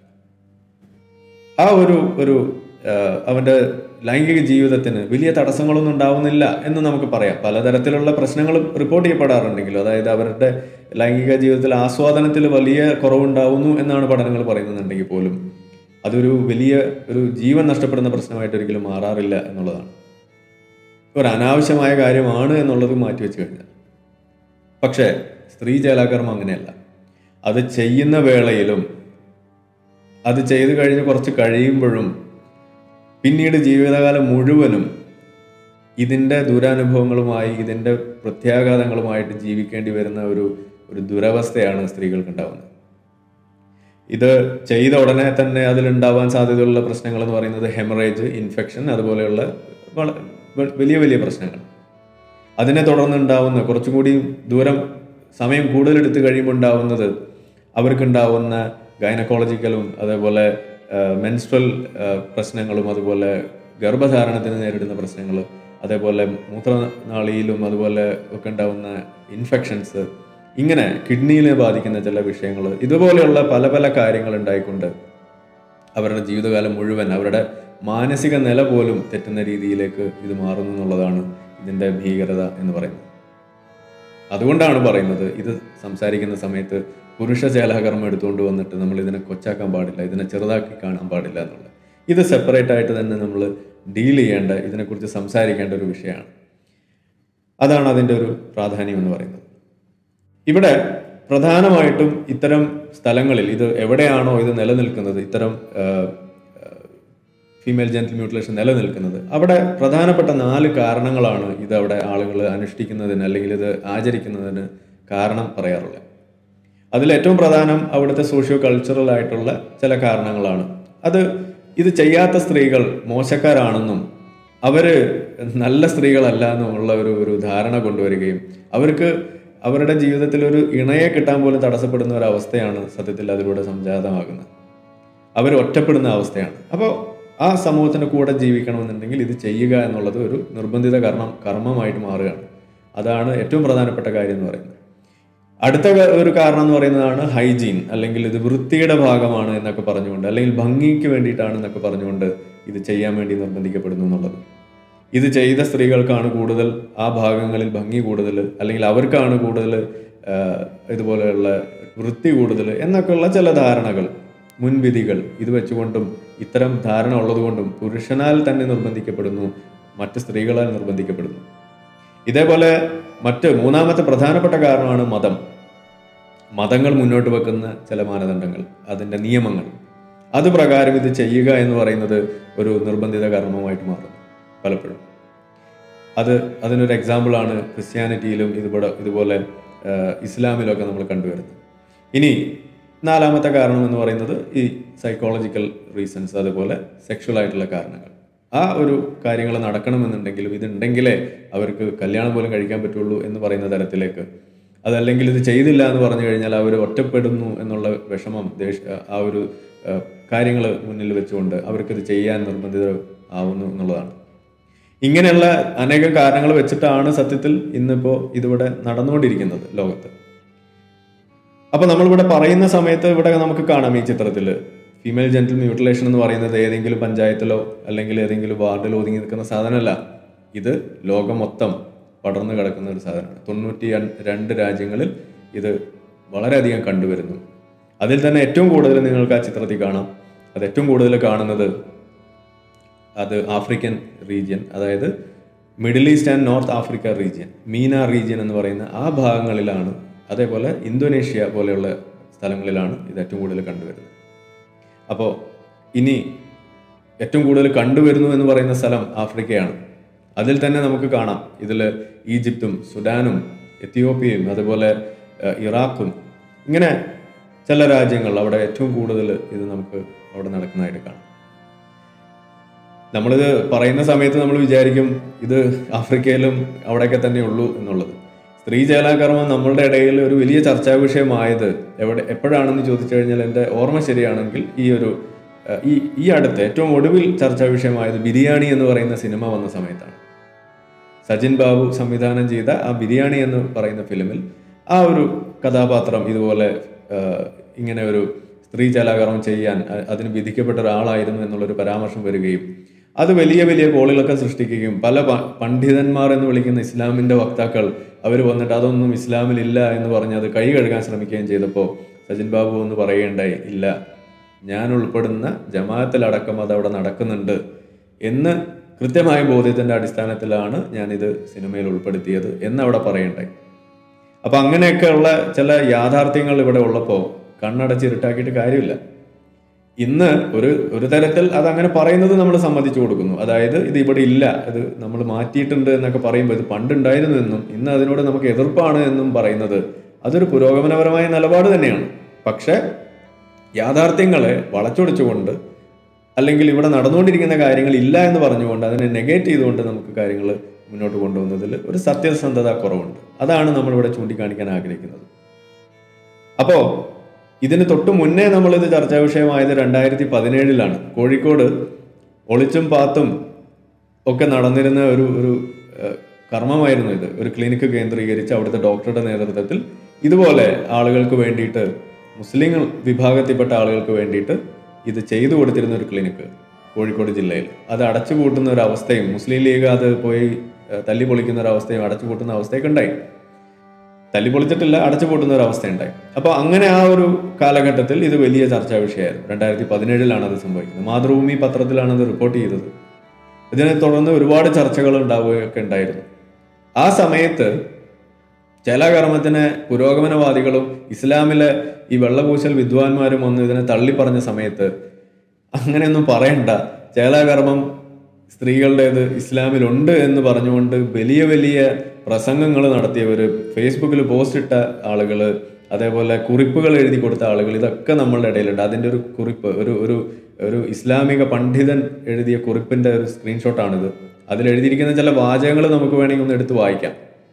ആ ഒരു ഒരു ആ, അവന്റെ ലൈംഗിക ജീവിതത്തിന് വലിയ തടസ്സങ്ങളൊന്നും ഉണ്ടാവുന്നില്ല എന്ന് നമുക്ക് പറയാം പലതരത്തിലുള്ള പ്രശ്നങ്ങൾ റിപ്പോർട്ട് ചെയ്യപ്പെടാറുണ്ടെങ്കിലും അതായത് അവരുടെ ലൈംഗിക ജീവിതത്തിൽ ആസ്വാദനത്തിൽ വലിയ കുറവുണ്ടാവുന്നു എന്നാണ് പഠനങ്ങൾ പറയുന്നുണ്ടെങ്കിൽ പോലും അതൊരു വലിയ ഒരു ജീവൻ നഷ്ടപ്പെടുന്ന പ്രശ്നമായിട്ട് ഒരിക്കലും മാറാറില്ല എന്നുള്ളതാണ് ഒരു അനാവശ്യമായ കാര്യമാണ് എന്നുള്ളത് മാറ്റിവെച്ച് കഴിഞ്ഞാൽ പക്ഷേ സ്ത്രീ ചേലാകർമ്മം അങ്ങനെയല്ല അത് ചെയ്യുന്ന വേളയിലും അത് ചെയ്തു കഴിഞ്ഞ് കുറച്ച് കഴിയുമ്പോഴും പിന്നീട് ജീവിതകാലം മുഴുവനും ഇതിൻ്റെ ദുരനുഭവങ്ങളുമായി ഇതിൻ്റെ പ്രത്യാഘാതങ്ങളുമായിട്ട് ജീവിക്കേണ്ടി വരുന്ന ഒരു ഒരു ദുരവസ്ഥയാണ് സ്ത്രീകൾക്ക് ഉണ്ടാവുന്നത് ഇത് ചെയ്ത ഉടനെ തന്നെ അതിലുണ്ടാവാൻ സാധ്യതയുള്ള പ്രശ്നങ്ങൾ എന്ന് പറയുന്നത് ഹെമറേജ് ഇൻഫെക്ഷൻ അതുപോലെയുള്ള വള- വ- വലിയ വലിയ പ്രശ്നങ്ങൾ അതിനെ തുടർന്ന് ഉണ്ടാവുന്ന കുറച്ചും കൂടി ദൂരം സമയം കൂടുതൽ എടുത്തു കഴിയുമ്പോൾ ഉണ്ടാവുന്നത് അവർക്കുണ്ടാവുന്ന ഗൈനക്കോളജിക്കലും അതേപോലെ മെൻസ്ട്രൽ പ്രശ്നങ്ങളും അതുപോലെ ഗർഭധാരണത്തിന് നേരിടുന്ന പ്രശ്നങ്ങൾ അതേപോലെ മൂത്രനാളിയിലും അതുപോലെ ഒക്കെ ഉണ്ടാവുന്ന ഇൻഫെക്ഷൻസ് ഇങ്ങനെ കിഡ്നിയിലെ ബാധിക്കുന്ന ചില വിഷയങ്ങൾ ഇതുപോലെയുള്ള പല പല കാര്യങ്ങൾ ഉണ്ടായിക്കൊണ്ട് അവരുടെ ജീവിതകാലം മുഴുവൻ അവരുടെ മാനസിക നില പോലും തെറ്റുന്ന രീതിയിലേക്ക് ഇത് മാറുന്നു എന്നുള്ളതാണ് ഇതിൻ്റെ ഭീകരത എന്ന് പറയുന്നത് അതുകൊണ്ടാണ് പറയുന്നത് ഇത് സംസാരിക്കുന്ന സമയത്ത് പുരുഷ ചേലാകർമ്മം എടുത്തുകൊണ്ട് വന്നിട്ട് നമ്മൾ ഇതിനെ കൊച്ചാക്കാൻ പാടില്ല ഇതിനെ ചെറുതാക്കി കാണാൻ പാടില്ല എന്നുള്ളത് ഇത് സെപ്പറേറ്റ് ആയിട്ട് തന്നെ നമ്മൾ ഡീൽ ചെയ്യേണ്ട ഇതിനെക്കുറിച്ച് സംസാരിക്കേണ്ട ഒരു വിഷയമാണ് അതാണ് അതിൻ്റെ ഒരു പ്രാധാന്യം എന്ന് പറയുന്നത് ഇവിടെ പ്രധാനമായിട്ടും ഇത്തരം സ്ഥലങ്ങളിൽ ഇത് എവിടെയാണോ ഇത് നിലനിൽക്കുന്നത് ഇത്തരം ഫീമെയിൽ ജെൻറ്റൽ മ്യൂട്ടിലേഷൻ നിലനിൽക്കുന്നത് അവിടെ പ്രധാനപ്പെട്ട നാല് കാരണങ്ങളാണ് ഇത് അവിടെ ആളുകൾ അനുഷ്ഠിക്കുന്നതിന് അല്ലെങ്കിൽ ഇത് ആചരിക്കുന്നതിന് കാരണം പറയാറുള്ളത് അതിൽ ഏറ്റവും പ്രധാനം അവിടുത്തെ സോഷ്യോ കൾച്ചറൽ ആയിട്ടുള്ള ചില കാരണങ്ങളാണ് അത് ഇത് ചെയ്യാത്ത സ്ത്രീകൾ മോശക്കാരാണെന്നും അവര് നല്ല സ്ത്രീകളല്ല എന്നുമുള്ള ഒരു ഒരു ധാരണ കൊണ്ടുവരികയും അവർക്ക് അവരുടെ ജീവിതത്തിൽ ഒരു ഇണയെ കിട്ടാൻ പോലും തടസ്സപ്പെടുന്ന ഒരു അവസ്ഥയാണ് സത്യത്തിൽ അതിലൂടെ സംജാതമാകുന്നത് അവർ ഒറ്റപ്പെടുന്ന അവസ്ഥയാണ് അപ്പോൾ ആ സമൂഹത്തിന്റെ കൂടെ ജീവിക്കണമെന്നുണ്ടെങ്കിൽ ഇത് ചെയ്യുക എന്നുള്ളത് ഒരു നിർബന്ധിത കർമ്മം കർമ്മമായിട്ട് മാറുകയാണ് അതാണ് ഏറ്റവും പ്രധാനപ്പെട്ട കാര്യം എന്ന് പറയുന്നത് അടുത്ത ക- ഒരു കാരണം എന്ന് പറയുന്നതാണ് ഹൈജീൻ അല്ലെങ്കിൽ ഇത് വൃത്തിയുടെ ഭാഗമാണ് എന്നൊക്കെ പറഞ്ഞുകൊണ്ട് അല്ലെങ്കിൽ ഭംഗിക്ക് വേണ്ടിയിട്ടാണ് എന്നൊക്കെ പറഞ്ഞുകൊണ്ട് ഇത് ചെയ്യാൻ വേണ്ടി നിർബന്ധിക്കപ്പെടുന്നു എന്നുള്ളത് ഇത് ചെയ്ത സ്ത്രീകൾക്കാണ് കൂടുതൽ ആ ഭാഗങ്ങളിൽ ഭംഗി കൂടുതൽ അല്ലെങ്കിൽ അവർക്കാണ് കൂടുതൽ ആ, ഇതുപോലെയുള്ള വൃത്തി കൂടുതൽ എന്നൊക്കെയുള്ള ചില ധാരണകൾ മുൻവിധികൾ ഇത് വെച്ചുകൊണ്ടും ഇത്തരം ധാരണ ഉള്ളതുകൊണ്ടും പുരുഷനാൽ തന്നെ നിർബന്ധിക്കപ്പെടുന്നു മറ്റ് സ്ത്രീകളാൽ നിർബന്ധിക്കപ്പെടുന്നു ഇതേപോലെ മറ്റ് മൂന്നാമത്തെ പ്രധാനപ്പെട്ട കാരണമാണ് മതം മതങ്ങൾ മുന്നോട്ട് വെക്കുന്ന ചില മാനദണ്ഡങ്ങൾ അതിൻ്റെ നിയമങ്ങൾ അത് പ്രകാരം ഇത് ചെയ്യുക എന്ന് പറയുന്നത് ഒരു നിർബന്ധിത കർമ്മമായിട്ട് മാറും പലപ്പോഴും അത് അതിനൊരു എക്സാമ്പിളാണ് ക്രിസ്ത്യാനിറ്റിയിലും ഇതുപോലെ ഇതുപോലെ ആ, ഇസ്ലാമിലൊക്കെ നമ്മൾ കണ്ടുവരുന്നത് ഇനി നാലാമത്തെ കാരണം എന്ന് പറയുന്നത് ഈ സൈക്കോളജിക്കൽ റീസൺസ് അതുപോലെ സെക്ഷൽ ആയിട്ടുള്ള കാരണങ്ങൾ ആ ഒരു കാര്യങ്ങൾ നടക്കണമെന്നുണ്ടെങ്കിലും ഇതുണ്ടെങ്കിലേ അവർക്ക് കല്യാണം പോലും കഴിക്കാൻ പറ്റുള്ളൂ എന്ന് പറയുന്ന തരത്തിലേക്ക് അതല്ലെങ്കിൽ ഇത് ചെയ്തില്ല എന്ന് പറഞ്ഞു കഴിഞ്ഞാൽ അവർ ഒറ്റപ്പെടുന്നു എന്നുള്ള വിഷമം ദേഷ ആ ഒരു കാര്യങ്ങൾ മുന്നിൽ വെച്ചുകൊണ്ട് അവർക്കിത് ചെയ്യാൻ നിർബന്ധിതർ ആവുന്നു എന്നുള്ളതാണ് ഇങ്ങനെയുള്ള അനേകം കാരണങ്ങൾ വെച്ചിട്ടാണ് സത്യത്തിൽ ഇന്നിപ്പോൾ ഇതിവിടെ നടന്നുകൊണ്ടിരിക്കുന്നത് ലോകത്ത് അപ്പൊ നമ്മളിവിടെ പറയുന്ന സമയത്ത് ഇവിടെ നമുക്ക് കാണാം ഈ ചിത്രത്തിൽ ഫീമെയിൽ ജെന്റൽ മ്യൂട്ടിലേഷൻ എന്ന് പറയുന്നത് ഏതെങ്കിലും പഞ്ചായത്തിലോ അല്ലെങ്കിൽ ഏതെങ്കിലും വാർഡിലോ ഒതുങ്ങി നിൽക്കുന്ന സാധനമല്ല ഇത് ലോകം മൊത്തം പടർന്നു കിടക്കുന്ന ഒരു സാധനമാണ് തൊണ്ണൂറ്റി അൻ- രണ്ട് രാജ്യങ്ങളിൽ ഇത് വളരെയധികം കണ്ടുവരുന്നു അതിൽ തന്നെ ഏറ്റവും കൂടുതൽ നിങ്ങൾക്ക് ആ ചിത്രത്തിൽ കാണാം അത് ഏറ്റവും കൂടുതൽ കാണുന്നത് അത് ആഫ്രിക്കൻ റീജിയൻ അതായത് middle east and north Africa region MENA region എന്ന് പറയുന്ന ആ ഭാഗങ്ങളിലാണ് അതേപോലെ ഇന്തോനേഷ്യ പോലെയുള്ള സ്ഥലങ്ങളിലാണ് ഇത് ഏറ്റവും കൂടുതൽ കണ്ടുവരുന്നത് അപ്പോൾ ഇനി ഏറ്റവും കൂടുതൽ കണ്ടുവരുന്നു എന്ന് പറയുന്ന സ്ഥലം ആഫ്രിക്കയാണ് അതിൽ തന്നെ നമുക്ക് കാണാം ഇതിൽ ഈജിപ്തും സുഡാനും എത്തിയോപ്യയും അതുപോലെ ഏഹ്, ഇറാഖും ഇങ്ങനെ ചില രാജ്യങ്ങൾ അവിടെ ഏറ്റവും കൂടുതൽ ഇത് നമുക്ക് അവിടെ നടക്കുന്നതായിട്ട് കാണാം നമ്മളിത് പറയുന്ന സമയത്ത് നമ്മൾ വിചാരിക്കും ഇത് ആഫ്രിക്കയിലും അവിടെയൊക്കെ തന്നെ ഉള്ളൂ എന്നുള്ളത് സ്ത്രീ ചേലാകർമ്മം നമ്മളുടെ ഇടയിൽ ഒരു വലിയ ചർച്ചാ വിഷയമായത് എവിടെ എപ്പോഴാണെന്ന് ചോദിച്ചു കഴിഞ്ഞാൽ എൻ്റെ ഓർമ്മ ശരിയാണെങ്കിൽ ഈ ഒരു ഏഹ്, ഈ ഈ അടുത്ത് ഏറ്റവും ഒടുവിൽ ചർച്ചാ വിഷയമായത് ബിരിയാണി എന്ന് പറയുന്ന സിനിമ വന്ന സമയത്താണ് സജിൻ ബാബു സംവിധാനം ചെയ്ത ആ ബിരിയാണി എന്ന് പറയുന്ന ഫിലിമിൽ ആ ഒരു കഥാപാത്രം ഇതുപോലെ ആ, ഇങ്ങനെ ഒരു സ്ത്രീ ചലാകർമ്മം ചെയ്യാൻ അ- അതിന് വിധിക്കപ്പെട്ട ഒരാളായിരുന്നു എന്നുള്ളൊരു പരാമർശം വരികയും അത് വലിയ വലിയ കോളുകളൊക്കെ സൃഷ്ടിക്കുകയും പല പ- പണ്ഡിതന്മാർ എന്ന് വിളിക്കുന്ന ഇസ്ലാമിന്റെ വക്താക്കൾ അവർ വന്നിട്ട് അതൊന്നും ഇസ്ലാമിലില്ല എന്ന് പറഞ്ഞ് അത് കൈ കഴുകാൻ ശ്രമിക്കുകയും ചെയ്തപ്പോൾ സജിൻ ബാബു എന്ന് പറയുകയുണ്ടായി ഇല്ല ഞാൻ ഉൾപ്പെടുന്ന ജമാഅത്തിലടക്കം അത് അവിടെ നടക്കുന്നുണ്ട് എന്ന് കൃത്യമായ ബോധ്യത്തിന്റെ അടിസ്ഥാനത്തിലാണ് ഞാനിത് സിനിമയിൽ ഉൾപ്പെടുത്തിയത് എന്ന് അവിടെ പറയണ്ടായി അപ്പൊ അങ്ങനെയൊക്കെയുള്ള ചില യാഥാർത്ഥ്യങ്ങൾ ഇവിടെ ഉള്ളപ്പോൾ കണ്ണടച്ച് ഇരുട്ടാക്കിയിട്ട് കാര്യമില്ല ഇന്ന് ഒരു ഒരു തരത്തിൽ അത് അങ്ങനെ പറയുന്നത് നമ്മൾ സമ്മതിച്ചു കൊടുക്കുന്നു അതായത് ഇത് ഇവിടെ ഇല്ല ഇത് നമ്മൾ മാറ്റിയിട്ടുണ്ട് എന്നൊക്കെ പറയുമ്പോൾ ഇത് പണ്ടുണ്ടായിരുന്നു എന്നും ഇന്ന് അതിനോട് നമുക്ക് എതിർപ്പാണ് എന്നും പറയുന്നത് അതൊരു പുരോഗമനപരമായ നിലപാട് തന്നെയാണ് പക്ഷേ യാഥാർത്ഥ്യങ്ങളെ വളച്ചൊടിച്ചുകൊണ്ട് അല്ലെങ്കിൽ ഇവിടെ നടന്നുകൊണ്ടിരിക്കുന്ന കാര്യങ്ങൾ ഇല്ല എന്ന് പറഞ്ഞുകൊണ്ട് അതിനെ നെഗേറ്റ് ചെയ്തുകൊണ്ട് നമുക്ക് കാര്യങ്ങൾ മുന്നോട്ട് കൊണ്ടുപോകുന്നതിൽ ഒരു സത്യസന്ധത കുറവുണ്ട് അതാണ് നമ്മളിവിടെ ചൂണ്ടിക്കാണിക്കാൻ ആഗ്രഹിക്കുന്നത് അപ്പോൾ ഇതിന് തൊട്ട് മുന്നേ നമ്മളിത് ചർച്ചാ വിഷയമായത് രണ്ടായിരത്തി പതിനേഴിലാണ് കോഴിക്കോട് ഒളിച്ചും പാത്തും ഒക്കെ നടന്നിരുന്ന ഒരു ഒരു ഏഹ്, കർമ്മമായിരുന്നു ഇത് ഒരു ക്ലിനിക്ക് കേന്ദ്രീകരിച്ച് അവിടുത്തെ ഡോക്ടറുടെ നേതൃത്വത്തിൽ ഇതുപോലെ ആളുകൾക്ക് വേണ്ടിയിട്ട് മുസ്ലിം വിഭാഗത്തിൽപ്പെട്ട ആളുകൾക്ക് വേണ്ടിയിട്ട് ഇത് ചെയ്തു കൊടുത്തിരുന്ന ഒരു ക്ലിനിക്ക് കോഴിക്കോട് ജില്ലയിൽ അത് അടച്ചുപൂട്ടുന്ന ഒരു അവസ്ഥയും മുസ്ലിം ലീഗ് അത് പോയി ഏഹ്, തല്ലി പൊളിക്കുന്ന ഒരു അവസ്ഥയും അടച്ചുപൂട്ടുന്ന അവസ്ഥയൊക്കെ ഉണ്ടായി തല്ലി പൊളിച്ചിട്ടില്ല അടച്ചുപൂട്ടുന്ന ഒരു അവസ്ഥയുണ്ടായി അപ്പോൾ അങ്ങനെ ആ ഒരു കാലഘട്ടത്തിൽ ഇത് വലിയ ചർച്ചാ വിഷയമായിരുന്നു രണ്ടായിരത്തി പതിനേഴിലാണ് അത് സംഭവിക്കുന്നത് മാതൃഭൂമി പത്രത്തിലാണ് അത് റിപ്പോർട്ട് ചെയ്തത് ഇതിനെ തുടർന്ന് ഒരുപാട് ചർച്ചകൾ ഉണ്ടാവുകയൊക്കെ ഉണ്ടായിരുന്നു ആ സമയത്ത് ചില കർമ്മത്തിന് പുരോഗമനവാദികളും ഇസ്ലാമിലെ ഈ വെള്ളപൂശൽ വിദ്വാൻമാരും വന്ന് ഇതിനെ തള്ളി പറഞ്ഞ സമയത്ത് അങ്ങനെയൊന്നും പറയണ്ട ചേലാകർമ്മം സ്ത്രീകളുടേത് ഇസ്ലാമിലുണ്ട് എന്ന് പറഞ്ഞുകൊണ്ട് വലിയ വലിയ പ്രസംഗങ്ങൾ നടത്തിയവർ ഫേസ്ബുക്കിൽ പോസ്റ്റ് ഇട്ട ആളുകൾ അതേപോലെ കുറിപ്പുകൾ എഴുതി കൊടുത്ത ആളുകൾ ഇതൊക്കെ നമ്മളുടെ ഇടയിലുണ്ട് അതിൻ്റെ ഒരു കുറിപ്പ് ഒരു ഒരു ഒരു ഇസ്ലാമിക പണ്ഡിതൻ എഴുതിയ കുറിപ്പിൻ്റെ ഒരു സ്ക്രീൻഷോട്ടാണിത് അതിൽ എഴുതിയിരിക്കുന്ന ചില വാചകങ്ങൾ നമുക്ക് വേണമെങ്കിൽ ഒന്ന് എടുത്ത് വായിക്കാം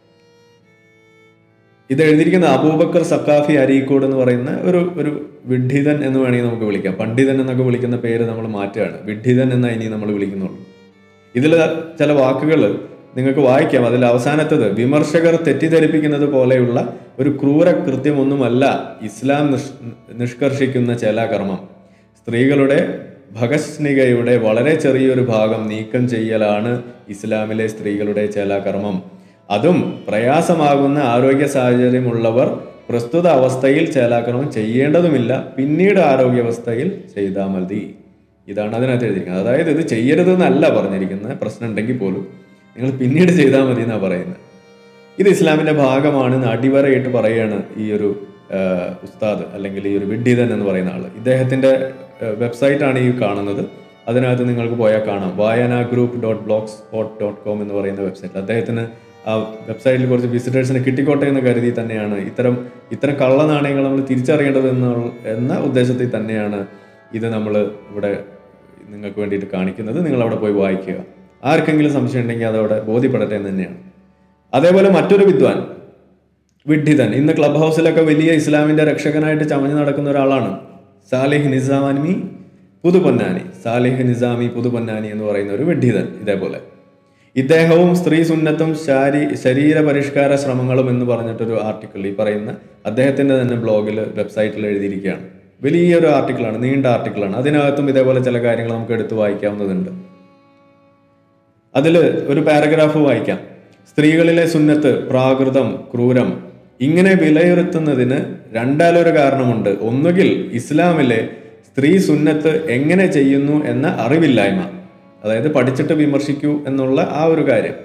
ഇത് എഴുതിയിരിക്കുന്ന അബൂബക്കർ സക്കാഫി അരീക്കോട് എന്ന് പറയുന്ന ഒരു ഒരു വിഡ്ഢിതൻ എന്ന് വേണമെങ്കിൽ നമുക്ക് വിളിക്കാം പണ്ഡിതൻ എന്നൊക്കെ വിളിക്കുന്ന പേര് നമ്മൾ മാറ്റുകയാണ് വിഡ്ഢിതൻ എന്നാ ഇനി നമ്മൾ വിളിക്കുന്നുള്ളൂ ഇതിൽ ചില വാക്കുകൾ നിങ്ങൾക്ക് വായിക്കാം അതിൽ അവസാനത്തത് വിമർശകർ തെറ്റിദ്ധരിപ്പിക്കുന്നത് പോലെയുള്ള ഒരു ക്രൂര കൃത്യമൊന്നുമല്ല ഇസ്ലാം നിഷ് നിഷ്കർഷിക്കുന്ന ചേലാകർമ്മം സ്ത്രീകളുടെ ഭഗസ്നികയുടെ വളരെ ചെറിയൊരു ഭാഗം നീക്കം ചെയ്യലാണ് ഇസ്ലാമിലെ സ്ത്രീകളുടെ ചേലാകർമ്മം അതും പ്രയാസമാകുന്ന ആരോഗ്യ സാഹചര്യമുള്ളവർ പ്രസ്തുത അവസ്ഥയിൽ ചേലാക്രമം ചെയ്യേണ്ടതുമില്ല പിന്നീട് ആരോഗ്യാവസ്ഥയിൽ ചെയ്താൽ മതി ഇതാണ് അതിനകത്ത് എഴുതിയിരിക്കുന്നത് അതായത് ഇത് ചെയ്യരുതെന്നല്ല പറഞ്ഞിരിക്കുന്നത് പ്രശ്നം ഉണ്ടെങ്കിൽ പോലും നിങ്ങൾ പിന്നീട് ചെയ്താൽ മതി എന്നാണ് പറയുന്നത് ഇത് ഇസ്ലാമിന്റെ ഭാഗമാണെന്ന് അടിവരയിട്ട് പറയുകയാണ് ഈ ഒരു ആ, ഉസ്താദ് അല്ലെങ്കിൽ ഈ ഒരു വിഡ്ഢിതൻ എന്ന് പറയുന്ന ആള് ഇദ്ദേഹത്തിന്റെ വെബ്സൈറ്റ് ആണ് ഈ കാണുന്നത് അതിനകത്ത് നിങ്ങൾക്ക് പോയാൽ കാണാം Vayana group dot blogspot dot com എന്ന് പറയുന്ന വെബ്സൈറ്റ് അദ്ദേഹത്തിന് ആ വെബ്സൈറ്റിൽ കുറച്ച് വിസിറ്റേഴ്സിനെ കിട്ടിക്കോട്ടെ എന്ന് കരുതി തന്നെയാണ് ഇത്തരം ഇത്തരം കള്ള നാണയങ്ങൾ നമ്മൾ തിരിച്ചറിയേണ്ടത് എന്നുള്ള എന്ന ഉദ്ദേശത്തിൽ തന്നെയാണ് ഇത് നമ്മൾ ഇവിടെ നിങ്ങൾക്ക് വേണ്ടിയിട്ട് കാണിക്കുന്നത് നിങ്ങൾ അവിടെ പോയി വായിക്കുക ആർക്കെങ്കിലും സംശയം ഉണ്ടെങ്കിൽ അതവിടെ ബോധ്യപ്പെടട്ടെ എന്ന് തന്നെയാണ് അതേപോലെ മറ്റൊരു വിദ്വാൻ വിഡ്ഢിതൻ ഇന്ന് ക്ലബ് ഹൗസിലൊക്കെ വലിയ ഇസ്ലാമിന്റെ രക്ഷകനായിട്ട് ചമഞ്ഞു നടക്കുന്ന ഒരാളാണ് സാലിഹ് നിസാമി പുതുപൊന്നാനി സാലിഹ് നിസാമി പുതുപൊന്നാനി എന്ന് പറയുന്ന ഒരു വിഡ്ഢിതൻ ഇതേപോലെ ഇദ്ദേഹവും സ്ത്രീ സുന്നത്തും ശാരീ ശരീര പരിഷ്കാര ശ്രമങ്ങളും എന്ന് പറഞ്ഞിട്ടൊരു ആർട്ടിക്കിൾ ഈ പറയുന്ന അദ്ദേഹത്തിന്റെ തന്നെ ബ്ലോഗിൽ വെബ്സൈറ്റിൽ എഴുതിയിരിക്കുകയാണ് വലിയൊരു ആർട്ടിക്കിളാണ് നീണ്ട ആർട്ടിക്കിളാണ് അതിനകത്തും ഇതേപോലെ ചില കാര്യങ്ങൾ നമുക്ക് എടുത്ത് വായിക്കാവുന്നതുണ്ട് അതിൽ ഒരു പാരഗ്രാഫ് വായിക്കാം സ്ത്രീകളിലെ സുന്നത്ത് പ്രാകൃതം ക്രൂരം ഇങ്ങനെ വിലയിരുത്തുന്നതിന് രണ്ടാലൊരു കാരണമുണ്ട് ഒന്നുകിൽ ഇസ്ലാമിലെ സ്ത്രീ സുന്നത്ത് എങ്ങനെ ചെയ്യുന്നു എന്ന അറിവില്ലായ്മ അതായത് പഠിച്ചിട്ട് വിമർശിക്കൂ എന്നുള്ള ആ ഒരു കാര്യം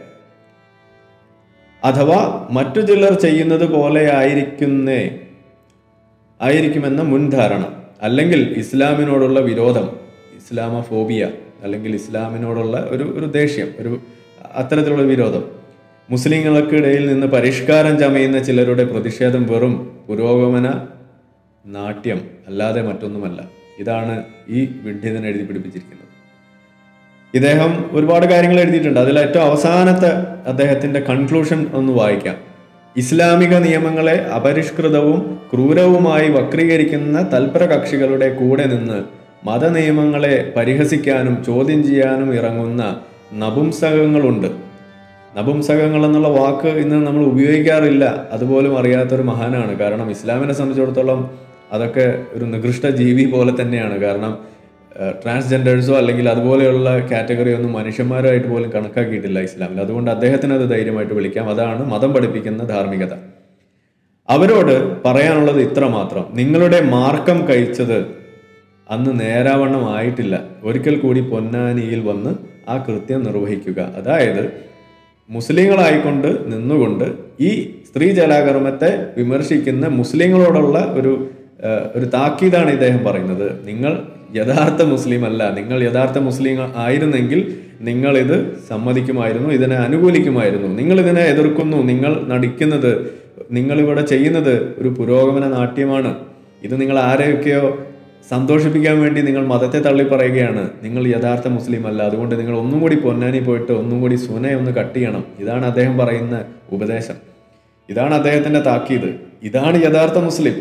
അഥവാ മറ്റു ചിലർ ചെയ്യുന്നത് പോലെ ആയിരിക്കുന്നേ ആയിരിക്കുമെന്ന മുൻധാരണ അല്ലെങ്കിൽ ഇസ്ലാമിനോടുള്ള വിരോധം ഇസ്ലാമഫോബിയ അല്ലെങ്കിൽ ഇസ്ലാമിനോടുള്ള ഒരു ഒരു ദേഷ്യം ഒരു അത്തരത്തിലുള്ള വിരോധം മുസ്ലിങ്ങൾക്കിടയിൽ നിന്ന് പരിഷ്കാരം ചമയുന്ന ചിലരുടെ പ്രതിഷേധം വെറും പുരോഗമന നാട്യം അല്ലാതെ മറ്റൊന്നുമല്ല ഇതാണ് ഈ വിഡ്ഢിതൻ എഴുതി പിടിപ്പിച്ചിരിക്കുന്നത് ഇദ്ദേഹം ഒരുപാട് കാര്യങ്ങൾ എഴുതിയിട്ടുണ്ട് അതിൽ ഏറ്റവും അവസാനത്തെ അദ്ദേഹത്തിന്റെ കൺക്ലൂഷൻ ഒന്ന് വായിക്കാം ഇസ്ലാമിക നിയമങ്ങളെ അപരിഷ്കൃതവും ക്രൂരവുമായി വക്രീകരിക്കുന്ന തൽപര കക്ഷികളുടെ കൂടെ നിന്ന് മതനിയമങ്ങളെ പരിഹസിക്കാനും ചോദ്യം ചെയ്യാനും ഇറങ്ങുന്ന നപുംസകങ്ങളുണ്ട് നപുംസകങ്ങൾ എന്നുള്ള വാക്ക് ഇന്ന് നമ്മൾ ഉപയോഗിക്കാറില്ല അതുപോലും അറിയാത്തൊരു മഹാനാണ് കാരണം ഇസ്ലാമിനെ സംബന്ധിച്ചിടത്തോളം അതൊക്കെ ഒരു നികൃഷ്ട ജീവി പോലെ തന്നെയാണ് കാരണം ട്രാൻസ്ജെൻഡേഴ്സോ അല്ലെങ്കിൽ അതുപോലെയുള്ള കാറ്റഗറി ഒന്നും മനുഷ്യന്മാരായിട്ട് പോലും കണക്കാക്കിയിട്ടില്ല ഇസ്ലാമിൽ അതുകൊണ്ട് അദ്ദേഹത്തിന് അത് ധൈര്യമായിട്ട് വിളിക്കാം അതാണ് മതം പഠിപ്പിക്കുന്ന ധാർമ്മികത അവരോട് പറയാനുള്ളത് ഇത്ര മാത്രം നിങ്ങളുടെ മാർക്കം കഴിച്ചത് അന്ന് നേരാവണ്ണം ആയിട്ടില്ല ഒരിക്കൽ കൂടി പൊന്നാനിയിൽ വന്ന് ആ കൃത്യം നിർവഹിക്കുക അതായത് മുസ്ലിങ്ങളായിക്കൊണ്ട് നിന്നുകൊണ്ട് ഈ സ്ത്രീ ജലാകർമ്മത്തെ വിമർശിക്കുന്ന മുസ്ലിങ്ങളോടുള്ള ഒരു ആ, ഒരു താക്കീതാണ് ഇദ്ദേഹം പറയുന്നത് നിങ്ങൾ യഥാർത്ഥ മുസ്ലിം അല്ല നിങ്ങൾ യഥാർത്ഥ മുസ്ലിം ആയിരുന്നെങ്കിൽ നിങ്ങൾ ഇത് സമ്മതിക്കുമായിരുന്നു ഇതിനെ അനുകൂലിക്കുമായിരുന്നു നിങ്ങൾ ഇതിനെ എതിർക്കുന്നു നിങ്ങൾ നടിക്കുന്നത് നിങ്ങൾ ഇവിടെ ചെയ്യുന്നത് ഒരു പുരോഗമന നാട്യമാണ് ഇത് നിങ്ങൾ ആരെയൊക്കെയോ സന്തോഷിപ്പിക്കാൻ വേണ്ടി നിങ്ങൾ മതത്തെ തള്ളി പറയുകയാണ് നിങ്ങൾ യഥാർത്ഥ മുസ്ലിം അല്ല അതുകൊണ്ട് നിങ്ങൾ ഒന്നും കൂടി പൊന്നാനി പോയിട്ട് ഒന്നും കൂടി സുനെ ഒന്ന് കട്ട് ചെയ്യണം ഇതാണ് അദ്ദേഹം പറയുന്ന ഉപദേശം ഇതാണ് അദ്ദേഹത്തിന്റെ താക്കീത് ഇതാണ് യഥാർത്ഥ മുസ്ലിം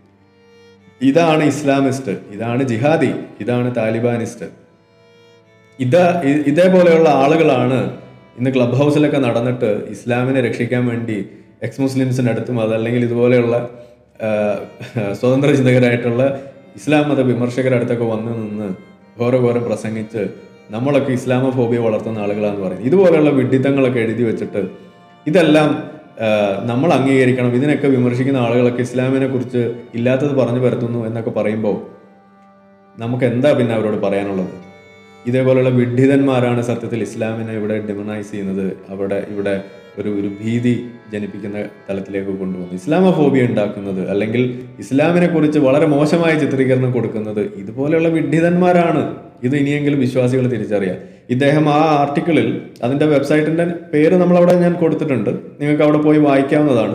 ഇതാണ് ഇസ്ലാമിസ്റ്റ് ഇതാണ് ജിഹാദി ഇതാണ് താലിബാനിസ്റ്റ് ഇത് ഇ- ഇതേപോലെയുള്ള ആളുകളാണ് ഇന്ന് ക്ലബ് ഹൗസിലൊക്കെ നടന്നിട്ട് ഇസ്ലാമിനെ രക്ഷിക്കാൻ വേണ്ടി എക്സ് മുസ്ലിംസിൻ്റെ അടുത്തും അതല്ലെങ്കിൽ ഇതുപോലെയുള്ള ആ, സ്വതന്ത്ര ചിന്തകരായിട്ടുള്ള ഇസ്ലാം മത വിമർശകരുടെ അടുത്തൊക്കെ വന്ന് നിന്ന് ഘോരഘോരം പ്രസംഗിച്ച് നമ്മളൊക്കെ ഇസ്ലാമോഫോബിയ വളർത്തുന്ന ആളുകളാന്ന് പറയുന്നത് ഇതുപോലെയുള്ള വിഡിത്തങ്ങളൊക്കെ എഴുതി വെച്ചിട്ട് ഇതെല്ലാം ആ, നമ്മൾ അംഗീകരിക്കണം ഇതിനൊക്കെ വിമർശിക്കുന്ന ആളുകളൊക്കെ ഇസ്ലാമിനെ കുറിച്ച് ഇല്ലാത്തത് പറഞ്ഞു പരത്തുന്നു എന്നൊക്കെ പറയുമ്പോൾ നമുക്ക് എന്താ പിന്നെ അവരോട് പറയാനുള്ളത് ഇതേപോലെയുള്ള വിഡ്ഢിതന്മാരാണ് സത്യത്തിൽ ഇസ്ലാമിനെ ഇവിടെ ഡിമണൈസ് ചെയ്യുന്നത് അവിടെ ഇവിടെ ഒരു ഒരു ഭീതി ജനിപ്പിക്കുന്ന തലത്തിലേക്ക് കൊണ്ടുപോകുന്നത് ഇസ്ലാമോഫോബിയ ഉണ്ടാക്കുന്നത് അല്ലെങ്കിൽ ഇസ്ലാമിനെ കുറിച്ച് വളരെ മോശമായ ചിത്രീകരണം കൊടുക്കുന്നത് ഇതുപോലെയുള്ള വിഡ്ഢിതന്മാരാണ് ഇത് ഇനിയെങ്കിലും വിശ്വാസികൾ തിരിച്ചറിയാം ഇദ്ദേഹം ആ ആർട്ടിക്കിളിൽ അതിന്റെ വെബ്സൈറ്റിന്റെ പേര് നമ്മളവിടെ ഞാൻ കൊടുത്തിട്ടുണ്ട് നിങ്ങൾക്ക് അവിടെ പോയി വായിക്കാവുന്നതാണ്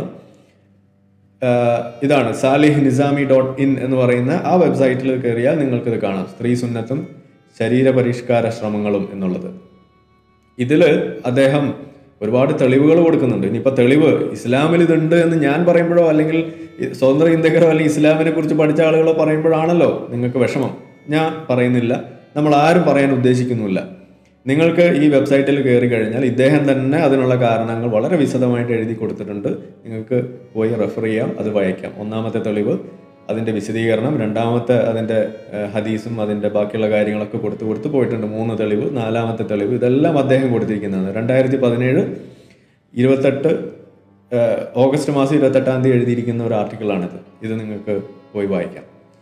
ആഹ് ഇതാണ് സാലിഹ് നിസാമി ഡോട്ട് ഇൻ എന്ന് പറയുന്ന ആ വെബ്സൈറ്റിൽ കയറിയാൽ നിങ്ങൾക്കിത് കാണാം സ്ത്രീ സുന്നത്തും ശരീര പരിഷ്കാര ശ്രമങ്ങളും എന്നുള്ളത് ഇതിൽ അദ്ദേഹം ഒരുപാട് തെളിവുകൾ കൊടുക്കുന്നുണ്ട് ഇനിയിപ്പോൾ തെളിവ് ഇസ്ലാമിൽ ഇതുണ്ട് എന്ന് ഞാൻ പറയുമ്പോഴോ അല്ലെങ്കിൽ ഈ സ്വതന്ത്ര ഇന്ത്യക്കരോ അല്ലെങ്കിൽ ഇസ്ലാമിനെ കുറിച്ച് പഠിച്ച ആളുകളോ പറയുമ്പോഴാണല്ലോ നിങ്ങൾക്ക് വിഷമം ഞാൻ പറയുന്നില്ല നമ്മൾ ആരും പറയാൻ ഉദ്ദേശിക്കുന്നില്ല നിങ്ങൾക്ക് ഈ വെബ്സൈറ്റിൽ കയറി കഴിഞ്ഞാൽ ഇദ്ദേഹം തന്നെ അതിനുള്ള കാരണങ്ങൾ വളരെ വിശദമായിട്ട് എഴുതി കൊടുത്തിട്ടുണ്ട് നിങ്ങൾക്ക് പോയി റെഫർ ചെയ്യാം അത് വായിക്കാം ഒന്നാമത്തെ തെളിവ് അതിൻ്റെ വിശദീകരണം രണ്ടാമത്തെ അതിൻ്റെ ഏഹ്, ഹദീസും അതിൻ്റെ ബാക്കിയുള്ള കാര്യങ്ങളൊക്കെ കൊടുത്ത് കൊടുത്ത് പോയിട്ടുണ്ട് മൂന്ന് തെളിവ് നാലാമത്തെ തെളിവ് ഇതെല്ലാം അദ്ദേഹം കൊടുത്തിരിക്കുന്നതാണ് രണ്ടായിരത്തി പതിനേഴ് ഇരുപത്തെട്ട് ഏഹ്, ഓഗസ്റ്റ് മാസം ഇരുപത്തെട്ടാം തീയതി എഴുതിയിരിക്കുന്ന ഒരു ആർട്ടിക്കിളാണിത് ഇത് നിങ്ങൾക്ക് പോയി വായിക്കാം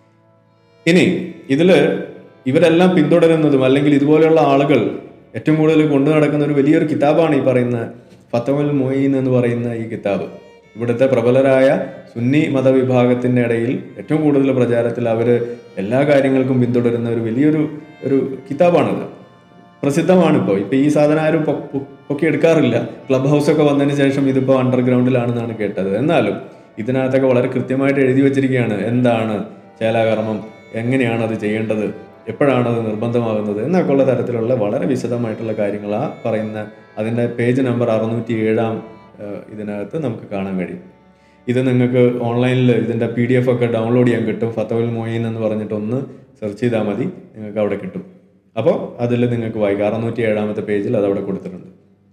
ഇനി ഇതില് ഇവരെല്ലാം പിന്തുടരുന്നതും അല്ലെങ്കിൽ ഇതുപോലെയുള്ള ആളുകൾ ഏറ്റവും കൂടുതൽ കൊണ്ടു നടക്കുന്ന ഒരു വലിയൊരു കിതാബാണ് ഈ പറയുന്ന ഫത്തമുൽ മൊയ്ൻ എന്ന് പറയുന്ന ഈ കിതാബ് ഇവിടുത്തെ പ്രബലരായ സുന്നി മതവിഭാഗത്തിന്റെ ഇടയിൽ ഏറ്റവും കൂടുതൽ പ്രചാരത്തിൽ അവർ എല്ലാ കാര്യങ്ങൾക്കും പിന്തുടരുന്ന ഒരു വലിയൊരു ഒരു കിതാബാണിത് പ്രസിദ്ധമാണ് ഇപ്പോൾ ഇപ്പൊ ഈ സാധനം ആരും പൊ- പൊ- പൊക്കി എടുക്കാറില്ല ക്ലബ് ഹൗസ് ഒക്കെ വന്നതിന് ശേഷം ഇതിപ്പോൾ അണ്ടർഗ്രൗണ്ടിലാണെന്നാണ് കേട്ടത് എന്നാലും ഇതിനകത്തൊക്കെ വളരെ കൃത്യമായിട്ട് എഴുതി വെച്ചിരിക്കുകയാണ് എന്താണ് ചേലാകർമ്മം എങ്ങനെയാണ് അത് ചെയ്യേണ്ടത് എപ്പോഴാണ് അത് നിർബന്ധമാകുന്നത് എന്നൊക്കെ ഉള്ള തരത്തിലുള്ള വളരെ വിശദമായിട്ടുള്ള കാര്യങ്ങൾ ആ പറയുന്ന അതിൻ്റെ പേജ് നമ്പർ അറുന്നൂറ്റി ഏഴാം ഏഹ്, ഇതിനകത്ത് നമുക്ക് കാണാൻ കഴിയും ഇത് നിങ്ങൾക്ക് ഓൺലൈനിൽ ഇതിൻ്റെ പി ഡി എഫ് ഒക്കെ ഡൗൺലോഡ് ചെയ്യാൻ കിട്ടും ഫത്തവുൽ മൊയ്ൻ എന്ന് പറഞ്ഞിട്ട് ഒന്ന് സെർച്ച് ചെയ്താൽ മതി നിങ്ങൾക്ക് അവിടെ കിട്ടും അപ്പോൾ അതിൽ നിങ്ങൾക്ക് വായിക്കാം അറുന്നൂറ്റി ഏഴാമത്തെ പേജിൽ അത് അവിടെ കൊടുത്തിട്ടുണ്ട്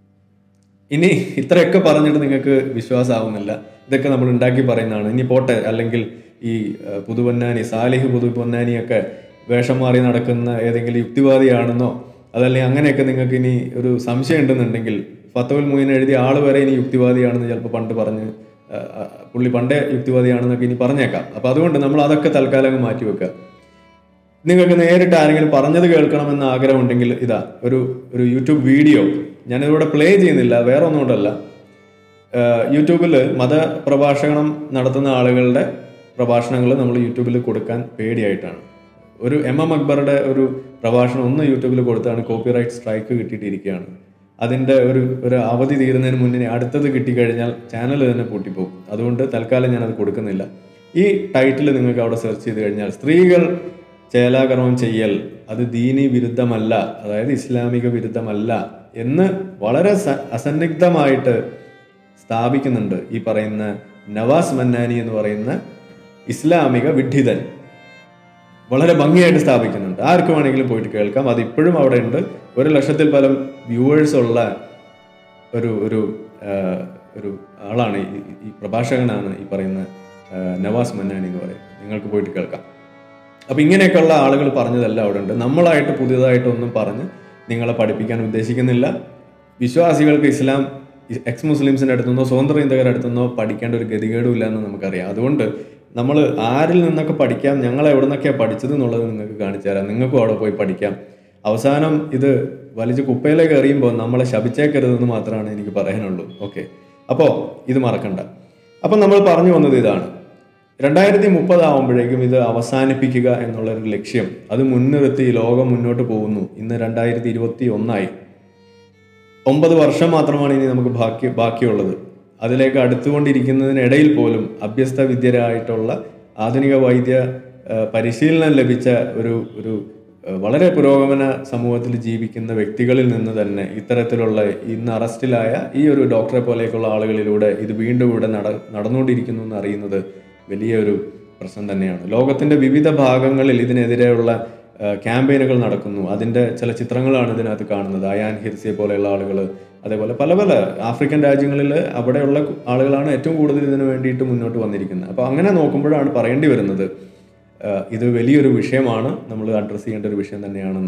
ഇനി ഇത്രയൊക്കെ പറഞ്ഞിട്ട് നിങ്ങൾക്ക് വിശ്വാസമാവുന്നില്ല ഇതൊക്കെ നമ്മൾ ഉണ്ടാക്കി പറയുന്നതാണ് ഇനി പോട്ടെ അല്ലെങ്കിൽ ഈ ഏഹ്, പുതുപൊന്നാനി സാലിഹ് പുതുപൊന്നാനിയൊക്കെ വേഷം മാറി നടക്കുന്ന ഏതെങ്കിലും യുക്തിവാദിയാണെന്നോ അതല്ലെങ്കിൽ അങ്ങനെയൊക്കെ നിങ്ങൾക്ക് ഇനി ഒരു സംശയം ഉണ്ടെന്നുണ്ടെങ്കിൽ ഫത്തവുൽ മൊയ്ൻ എഴുതിയ ആൾ വരെ ഇനി യുക്തിവാദിയാണെന്ന് ചിലപ്പോൾ പണ്ട് പറഞ്ഞ് ഏഹ്, ആ, പുള്ളി പണ്ടേ യുക്തിവാദിയാണെന്നൊക്കെ ഇനി പറഞ്ഞേക്കാം അപ്പോൾ അതുകൊണ്ട് നമ്മൾ അതൊക്കെ തൽക്കാലം അങ്ങ് മാറ്റി വെക്കുക നിങ്ങൾക്ക് നേരിട്ട് ആരെങ്കിലും പറഞ്ഞത് കേൾക്കണമെന്ന് ആഗ്രഹമുണ്ടെങ്കിൽ ഇതാ ഒരു ഒരു യൂട്യൂബ് വീഡിയോ ഞാനിതിവിടെ പ്ലേ ചെയ്യുന്നില്ല വേറെ ഒന്നും കൊണ്ടല്ല യൂട്യൂബിൽ മതപ്രഭാഷണം നടത്തുന്ന ആളുകളുടെ പ്രഭാഷണങ്ങൾ നമ്മൾ യൂട്യൂബിൽ കൊടുക്കാൻ പേടിയായിട്ടാണ് ഒരു എം എം അക്ബറുടെ ഒരു പ്രഭാഷണം ഒന്ന് യൂട്യൂബിൽ കൊടുത്താണ് കോപ്പിറൈറ്റ് സ്ട്രൈക്ക് കിട്ടിയിട്ടിരിക്കുകയാണ് അതിൻ്റെ ഒരു ഒരു അവധി തീരുന്നതിന് മുന്നേ അടുത്തത് കിട്ടിക്കഴിഞ്ഞാൽ ചാനൽ തന്നെ പൂട്ടിപ്പോകും അതുകൊണ്ട് തൽക്കാലം ഞാനത് കൊടുക്കുന്നില്ല ഈ ടൈറ്റിൽ നിങ്ങൾക്ക് അവിടെ സെർച്ച് ചെയ്ത് കഴിഞ്ഞാൽ സ്ത്രീകൾ ചേലാകർമ്മം ചെയ്യൽ അത് ദീനി വിരുദ്ധമല്ല അതായത് ഇസ്ലാമിക വിരുദ്ധമല്ല എന്ന് വളരെ സ- അസന്നിഗ്ധമായിട്ട് സ്ഥാപിക്കുന്നുണ്ട് ഈ പറയുന്ന നവാസ് മന്നാനി എന്ന് പറയുന്ന ഇസ്ലാമിക വിഡ്ഢിതൻ വളരെ ഭംഗിയായിട്ട് സ്ഥാപിക്കുന്നുണ്ട് ആർക്ക് വേണമെങ്കിലും പോയിട്ട് കേൾക്കാം അത് ഇപ്പോഴും അവിടെ ഉണ്ട് ഒരു ലക്ഷത്തിൽ പരം വ്യൂവേഴ്സ് ഉള്ള ഒരു ഒരു ആ, ഒരു ആളാണ് ഈ- ഈ പ്രഭാഷകനാണ് ഈ പറയുന്ന ആ, നവാസ് മന്നാനി എന്ന് പറയുന്നത് നിങ്ങൾക്ക് പോയിട്ട് കേൾക്കാം അപ്പൊ ഇങ്ങനെയൊക്കെയുള്ള ആളുകൾ പറഞ്ഞതെല്ലാം അവിടെ ഉണ്ട് നമ്മളായിട്ട് പുതിയതായിട്ടൊന്നും പറഞ്ഞ് നിങ്ങളെ പഠിപ്പിക്കാൻ ഉദ്ദേശിക്കുന്നില്ല വിശ്വാസികൾക്ക് ഇസ്ലാം എക്സ് മുസ്ലിംസിന്റെ അടുത്തുനിന്നോ സ്വതന്ത്ര ഇന്ത്യക്കാരുടെ അടുത്തുനിന്നോ പഠിക്കേണ്ട ഒരു ഗതികേടും ഇല്ല എന്ന് നമുക്കറിയാം അതുകൊണ്ട് നമ്മൾ ആരിൽ നിന്നൊക്കെ പഠിക്കാം ഞങ്ങൾ എവിടെ നിന്നൊക്കെയാണ് പഠിച്ചത് എന്നുള്ളത് നിങ്ങൾക്ക് കാണിച്ചു തരാം നിങ്ങൾക്കും അവിടെ പോയി പഠിക്കാം അവസാനം ഇത് വലിച്ച് കുപ്പയിലേക്ക് എറിയുമ്പോൾ നമ്മളെ ശപിച്ചേക്കരുതെന്ന് മാത്രമാണ് എനിക്ക് പറയാനുള്ളൂ ഓക്കെ അപ്പോൾ ഇത് മറക്കണ്ട അപ്പം നമ്മൾ പറഞ്ഞു വന്നത് ഇതാണ് രണ്ടായിരത്തി മുപ്പതാവുമ്പോഴേക്കും ഇത് അവസാനിപ്പിക്കുക എന്നുള്ള ഒരു ലക്ഷ്യം അത് മുൻനിർത്തി ലോകം മുന്നോട്ട് പോകുന്നു ഇന്ന് രണ്ടായിരത്തി ഇരുപത്തി ഒന്നായി ഒമ്പത് വർഷം മാത്രമാണ് ഇനി നമുക്ക് ബാക്കി ബാക്കിയുള്ളത് അതിലേക്ക് അടുത്തുകൊണ്ടിരിക്കുന്നതിനിടയിൽ പോലും അഭ്യസ്ത വിദ്യരായിട്ടുള്ള ആധുനിക വൈദ്യ ആ, പരിശീലനം ലഭിച്ച ഒരു ഒരു ആ, വളരെ പുരോഗമന സമൂഹത്തിൽ ജീവിക്കുന്ന വ്യക്തികളിൽ നിന്ന് തന്നെ ഇത്തരത്തിലുള്ള ഇന്ന് അറസ്റ്റിലായ ഈ ഒരു ഡോക്ടറെ പോലെയൊക്കെയുള്ള ആളുകളിലൂടെ ഇത് വീണ്ടും ഇവിടെ നട നടന്നുകൊണ്ടിരിക്കുന്നു എന്ന് അറിയുന്നത് വലിയൊരു പ്രശ്നം തന്നെയാണ് ലോകത്തിന്റെ വിവിധ ഭാഗങ്ങളിൽ ഇതിനെതിരെയുള്ള ആ, ക്യാമ്പയിനുകൾ നടക്കുന്നു അതിന്റെ ചില ചിത്രങ്ങളാണ് ഇതിനകത്ത് കാണുന്നത് അയാൻ ഹിർസിയെ പോലെയുള്ള ആളുകൾ അതേപോലെ പല പല ആഫ്രിക്കൻ രാജ്യങ്ങളിൽ അവിടെയുള്ള കു- ആളുകളാണ് ഏറ്റവും കൂടുതൽ ഇതിനു വേണ്ടിയിട്ട് മുന്നോട്ട് വന്നിരിക്കുന്നത് അപ്പോൾ അങ്ങനെ നോക്കുമ്പോഴാണ് പറയേണ്ടി വരുന്നത് ആ, ഇത് വലിയൊരു വിഷയമാണ് നമ്മൾ അഡ്രസ്സ് ചെയ്യേണ്ട ഒരു വിഷയം തന്നെയാണെന്ന്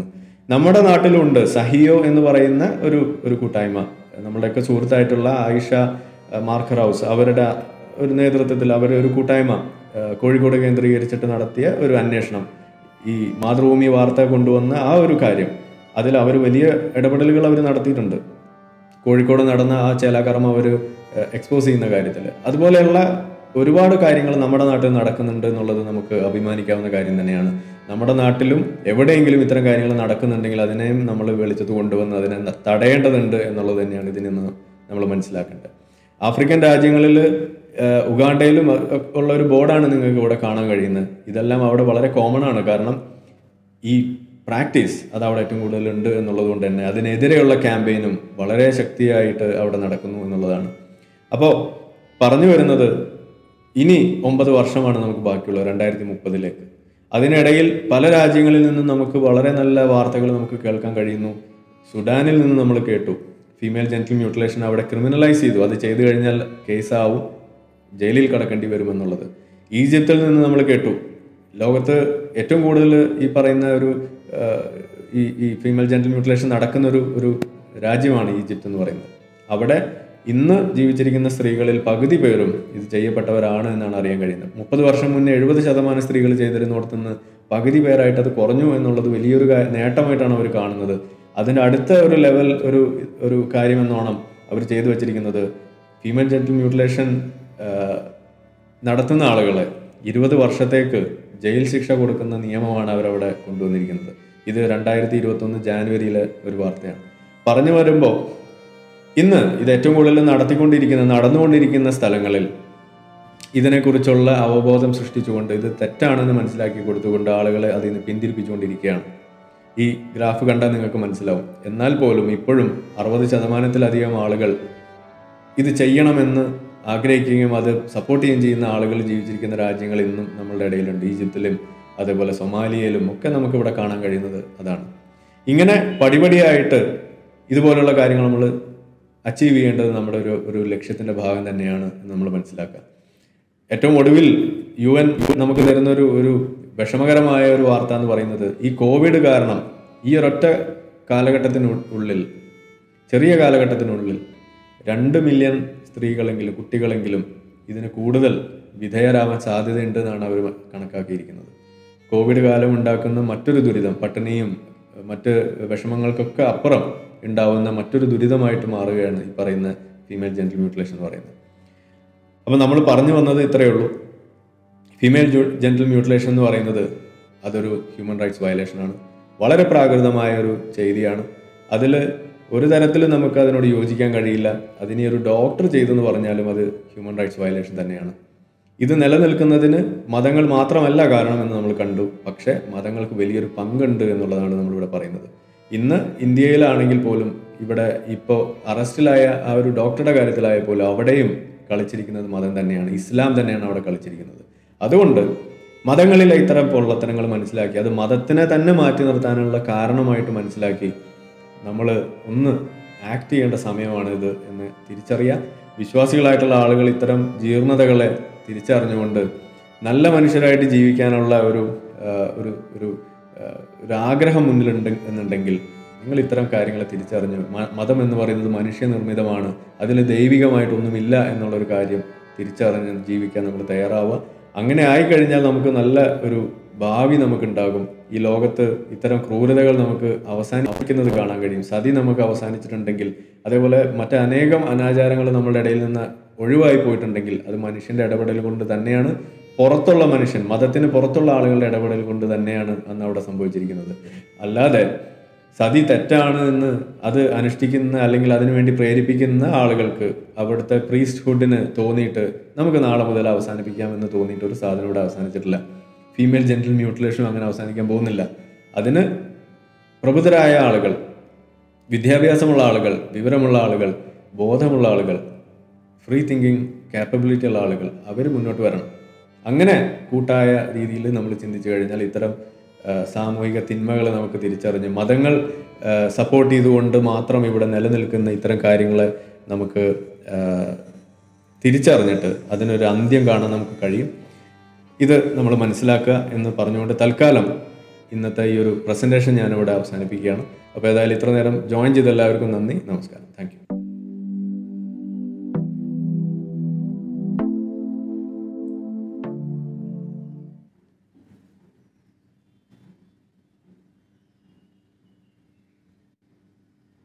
നമ്മുടെ നാട്ടിലുണ്ട് സഹിയോ എന്ന് പറയുന്ന ഒരു ഒരു കൂട്ടായ്മ നമ്മുടെയൊക്കെ സുഹൃത്തായിട്ടുള്ള ആയിഷ അഹ്, മാർക്കർ ഹൗസ് അവരുടെ ഒരു നേതൃത്വത്തിൽ അവർ ഒരു കൂട്ടായ്മ അഹ്, കോഴിക്കോട് കേന്ദ്രീകരിച്ചിട്ട് നടത്തിയ ഒരു അന്വേഷണം ഈ മാതൃഭൂമി വാർത്ത കൊണ്ടുവന്ന ആ ഒരു കാര്യം അതിൽ അവർ വലിയ ഇടപെടലുകൾ അവർ നടത്തിയിട്ടുണ്ട് കോഴിക്കോട് നടന്ന ആ ചേലാകർമ്മ അവർ എക്സ്പോസ് ചെയ്യുന്ന കാര്യത്തിൽ അതുപോലെയുള്ള ഒരുപാട് കാര്യങ്ങൾ നമ്മുടെ നാട്ടിൽ നടക്കുന്നുണ്ട് എന്നുള്ളത് നമുക്ക് അഭിമാനിക്കാവുന്ന കാര്യം തന്നെയാണ് നമ്മുടെ നാട്ടിലും എവിടെയെങ്കിലും ഇത്തരം കാര്യങ്ങൾ നടക്കുന്നുണ്ടെങ്കിൽ അതിനെയും നമ്മൾ വെളിച്ചത്ത് കൊണ്ടുവന്ന് അതിനെ ന- തടയേണ്ടതുണ്ട് എന്നുള്ളത് തന്നെയാണ് ഇതിൽ നിന്ന് നമ്മൾ മനസ്സിലാക്കേണ്ടത് ആഫ്രിക്കൻ രാജ്യങ്ങളിൽ ഏഹ്, ഉഗാണ്ടയിലും അ- ഉള്ള ഒരു ബോർഡാണ് നിങ്ങൾക്ക് ഇവിടെ കാണാൻ കഴിയുന്നത് ഇതെല്ലാം അവിടെ വളരെ കോമൺ ആണ് കാരണം ഈ പ്രാക്ടീസ് അത് അവിടെ ഏറ്റവും കൂടുതൽ ഉണ്ട് എന്നുള്ളത് കൊണ്ട് തന്നെ അതിനെതിരെയുള്ള ക്യാമ്പയിനും വളരെ ശക്തിയായിട്ട് അവിടെ നടക്കുന്നു എന്നുള്ളതാണ് അപ്പോൾ പറഞ്ഞു വരുന്നത് ഇനി ഒമ്പത് വർഷമാണ് നമുക്ക് ബാക്കിയുള്ളത് രണ്ടായിരത്തി മുപ്പതിലേക്ക് അതിനിടയിൽ പല രാജ്യങ്ങളിൽ നിന്നും നമുക്ക് വളരെ നല്ല വാർത്തകൾ നമുക്ക് കേൾക്കാൻ കഴിയുന്നു സുഡാനിൽ നിന്ന് നമ്മൾ കേട്ടു ഫീമെയിൽ ജെൻറ്റൽ മ്യൂട്ടിലേഷൻ അവിടെ ക്രിമിനലൈസ് ചെയ്തു അത് ചെയ്തു കഴിഞ്ഞാൽ കേസാവും ജയിലിൽ കടക്കേണ്ടി വരുമെന്നുള്ളത് ഈജിപ്തിൽ നിന്ന് നമ്മൾ കേട്ടു ലോകത്ത് ഏറ്റവും കൂടുതൽ ഈ പറയുന്ന ഒരു ആ, ഈ ഈ ഫീമെയിൽ ജെൻറ്റൽ മ്യൂട്ടിലേഷൻ നടക്കുന്ന ഒരു ഒരു രാജ്യമാണ് ഈജിപ്ത് എന്ന് പറയുന്നത് അവിടെ ഇന്ന് ജീവിച്ചിരിക്കുന്ന സ്ത്രീകളിൽ പകുതി പേരും ഇത് ചെയ്യപ്പെട്ടവരാണ് എന്നാണ് അറിയാൻ കഴിയുന്നത് മുപ്പത് വർഷം മുന്നേ എഴുപത് ശതമാനം സ്ത്രീകൾ ചെയ്തിരുന്നിടത്തുനിന്ന് പകുതി പേരായിട്ട് അത് കുറഞ്ഞു എന്നുള്ളത് വലിയൊരു കാ- നേട്ടമായിട്ടാണ് അവർ കാണുന്നത് അതിൻ്റെ അടുത്ത ഒരു ലെവൽ ഒരു ഒരു കാര്യമെന്നോണം അവർ ചെയ്തു വച്ചിരിക്കുന്നത് ഫീമെയിൽ ജെൻറ്റൽ മ്യൂട്ടിലേഷൻ നടത്തുന്ന ആളുകളെ ഇരുപത് വർഷത്തേക്ക് ജയിൽ ശിക്ഷ കൊടുക്കുന്ന നിയമമാണ് അവരവിടെ കൊണ്ടുവന്നിരിക്കുന്നത് ഇത് രണ്ടായിരത്തി ഇരുപത്തൊന്ന് ജാനുവരിയിലെ ഒരു വാർത്തയാണ് പറഞ്ഞു വരുമ്പോൾ ഇന്ന് ഇത് ഏറ്റവും കൂടുതൽ നടത്തിക്കൊണ്ടിരിക്കുന്ന നടന്നുകൊണ്ടിരിക്കുന്ന സ്ഥലങ്ങളിൽ ഇതിനെക്കുറിച്ചുള്ള അവബോധം സൃഷ്ടിച്ചുകൊണ്ട് ഇത് തെറ്റാണെന്ന് മനസ്സിലാക്കി കൊടുത്തുകൊണ്ട് ആളുകളെ അതിൽ നിന്ന് പിന്തിരിപ്പിച്ചുകൊണ്ടിരിക്കുകയാണ് ഈ ഗ്രാഫ് കണ്ടാൽ നിങ്ങൾക്ക് മനസ്സിലാവും എന്നാൽ പോലും ഇപ്പോഴും അറുപത് ശതമാനത്തിലധികം ആളുകൾ ഇത് ചെയ്യണമെന്ന് ആഗ്രഹിക്കുകയും അത് സപ്പോർട്ട് ചെയ്യുകയും ചെയ്യുന്ന ആളുകൾ ജീവിച്ചിരിക്കുന്ന രാജ്യങ്ങൾ ഇന്നും നമ്മളുടെ ഇടയിലുണ്ട് ഈജിപ്തിലും അതേപോലെ സൊമാലിയയിലും ഒക്കെ നമുക്ക് ഇവിടെ കാണാൻ കഴിയുന്നത് അതാണ് ഇങ്ങനെ പടിപടിയായിട്ട് ഇതുപോലുള്ള കാര്യങ്ങൾ നമ്മൾ അച്ചീവ് ചെയ്യേണ്ടത് നമ്മുടെ ഒരു ഒരു ലക്ഷ്യത്തിന്റെ ഭാഗം തന്നെയാണ് എന്ന് നമ്മൾ മനസ്സിലാക്കുക ഏറ്റവും ഒടുവിൽ യു എൻ നമുക്ക് തരുന്ന ഒരു ഒരു വിഷമകരമായ ഒരു വാർത്ത എന്ന് പറയുന്നത് ഈ കോവിഡ് കാരണം ഈ ഒരൊറ്റ കാലഘട്ടത്തിന് ഉള്ളിൽ ചെറിയ കാലഘട്ടത്തിനുള്ളിൽ രണ്ട് മില്യൺ സ്ത്രീകളെങ്കിലും കുട്ടികളെങ്കിലും ഇതിന് കൂടുതൽ വിധേയരാവാൻ സാധ്യതയുണ്ട് എന്നാണ് അവർ കണക്കാക്കിയിരിക്കുന്നത് കോവിഡ് കാലം ഉണ്ടാക്കുന്ന മറ്റൊരു ദുരിതം പട്ടിണിയും മറ്റ് വിഷമങ്ങൾക്കൊക്കെ അപ്പുറം ഉണ്ടാവുന്ന മറ്റൊരു ദുരിതമായിട്ട് മാറുകയാണ് ഈ പറയുന്ന ഫീമെയിൽ ജെൻറ്റൽ മ്യൂട്ടിലേഷൻ എന്ന് പറയുന്നത് അപ്പോൾ നമ്മൾ പറഞ്ഞു വന്നത് ഇത്രയേ ഉള്ളൂ ഫീമെയിൽ ജെൻറ്റൽ മ്യൂട്ടിലേഷൻ എന്ന് പറയുന്നത് അതൊരു ഹ്യൂമൻ റൈറ്റ്സ് വയലേഷൻ ആണ് വളരെ പ്രാകൃതമായ ഒരു ചെയ്തിയാണ് അതിൽ ഒരു തരത്തിലും നമുക്ക് അതിനോട് യോജിക്കാൻ കഴിയില്ല അതിനെ ഒരു ഡോക്ടർ ചെയ്തെന്ന് പറഞ്ഞാലും അത് ഹ്യൂമൻ റൈറ്റ്സ് വയലേഷൻ തന്നെയാണ് ഇത് നിലനിൽക്കുന്നതിന് മതങ്ങൾ മാത്രമല്ല കാരണമെന്ന് നമ്മൾ കണ്ടു പക്ഷേ മതങ്ങൾക്ക് വലിയൊരു പങ്കുണ്ട് എന്നുള്ളതാണ് നമ്മളിവിടെ പറയുന്നത് ഇന്ന് ഇന്ത്യയിലാണെങ്കിൽ പോലും ഇവിടെ ഇപ്പോൾ അറസ്റ്റിലായ ആ ഒരു ഡോക്ടറുടെ കാര്യത്തിലായ പോലും അവിടെയും കളിച്ചിരിക്കുന്നത് മതം തന്നെയാണ് ഇസ്ലാം തന്നെയാണ് അവിടെ കളിച്ചിരിക്കുന്നത് അതുകൊണ്ട് മതങ്ങളിലെ ഇത്തരം പൊള്ളത്തനങ്ങൾ മനസ്സിലാക്കി അത് മതത്തിനെ തന്നെ മാറ്റി നിർത്താനുള്ള കാരണമായിട്ട് മനസ്സിലാക്കി നമ്മൾ ഒന്ന് ആക്ട് ചെയ്യേണ്ട സമയമാണ് ഇത് എന്ന് തിരിച്ചറിയാം വിശ്വാസികളായിട്ടുള്ള ആളുകൾ ഇത്തരം ജീർണതകളെ തിരിച്ചറിഞ്ഞുകൊണ്ട് നല്ല മനുഷ്യരായിട്ട് ജീവിക്കാനുള്ള ഒരു ആ, ഒരു ഒരു ആ, ഒരു ആഗ്രഹം മുന്നിലുണ്ട് എന്നുണ്ടെങ്കിൽ നിങ്ങൾ ഇത്തരം കാര്യങ്ങളെ തിരിച്ചറിഞ്ഞു മ- മതം എന്ന് പറയുന്നത് മനുഷ്യനിർമ്മിതമാണ് അതിൽ ദൈവികമായിട്ടൊന്നുമില്ല എന്നുള്ളൊരു കാര്യം തിരിച്ചറിഞ്ഞ് ജീവിക്കാൻ നമ്മൾ തയ്യാറാവുക അങ്ങനെ ആയിക്കഴിഞ്ഞാൽ നമുക്ക് നല്ല ഒരു ഭാവി നമുക്കുണ്ടാകും ഈ ലോകത്ത് ഇത്തരം ക്രൂരതകൾ നമുക്ക് അവസാനിപ്പിക്കുന്നത് കാണാൻ കഴിയും സതി നമുക്ക് അവസാനിച്ചിട്ടുണ്ടെങ്കിൽ അതേപോലെ മറ്റനേകം അനാചാരങ്ങൾ നമ്മുടെ ഇടയിൽ നിന്ന് ഒഴിവായി പോയിട്ടുണ്ടെങ്കിൽ അത് മനുഷ്യന്റെ ഇടപെടൽ കൊണ്ട് തന്നെയാണ് പുറത്തുള്ള മനുഷ്യൻ മതത്തിന് പുറത്തുള്ള ആളുകളുടെ ഇടപെടൽ കൊണ്ട് തന്നെയാണ് അന്ന് അവിടെ സംഭവിച്ചിരിക്കുന്നത് അല്ലാതെ സതി തെറ്റാണ് എന്ന് അത് അനുഷ്ഠിക്കുന്ന അല്ലെങ്കിൽ അതിനുവേണ്ടി പ്രേരിപ്പിക്കുന്ന ആളുകൾക്ക് അവിടുത്തെ പ്രീസ്റ്റ്ഹുഡിന് തോന്നിയിട്ട് നമുക്ക് നാളെ മുതൽ അവസാനിപ്പിക്കാമെന്ന് തോന്നിയിട്ട് ഒരു സാധനം ഇവിടെ അവസാനിച്ചിട്ടില്ല ഫീമെയിൽ ജെൻറ്റൽ മ്യൂട്ടിലേഷനും അങ്ങനെ അവസാനിക്കാൻ പോകുന്നില്ല അതിന് പ്രബുദ്ധരായ ആളുകൾ വിദ്യാഭ്യാസമുള്ള ആളുകൾ വിവരമുള്ള ആളുകൾ ബോധമുള്ള ആളുകൾ ഫ്രീ തിങ്കിങ് കാപ്പബിലിറ്റി ഉള്ള ആളുകൾ അവർ മുന്നോട്ട് വരണം അങ്ങനെ കൂട്ടായ രീതിയിൽ നമ്മൾ ചിന്തിച്ചു കഴിഞ്ഞാൽ ഇത്തരം ആ, സാമൂഹിക തിന്മകളെ നമുക്ക് തിരിച്ചറിഞ്ഞ് മതങ്ങൾ സപ്പോർട്ട് ചെയ്തുകൊണ്ട് മാത്രം ഇവിടെ നിലനിൽക്കുന്ന ഇത്തരം കാര്യങ്ങളെ നമുക്ക് ആ, തിരിച്ചറിഞ്ഞിട്ട് അതിനൊരു അന്ത്യം കാണാൻ നമുക്ക് കഴിയും ഇത് നമ്മൾ മനസ്സിലാക്കുക എന്ന് പറഞ്ഞുകൊണ്ട് തൽക്കാലം ഇന്നത്തെ ഈ ഒരു പ്രസൻറ്റേഷൻ ഞാനിവിടെ അവസാനിപ്പിക്കുകയാണ് അപ്പോൾ ഏതായാലും ഇത്ര നേരം ജോയിൻ ചെയ്ത എല്ലാവർക്കും നന്ദി നമസ്കാരം താങ്ക്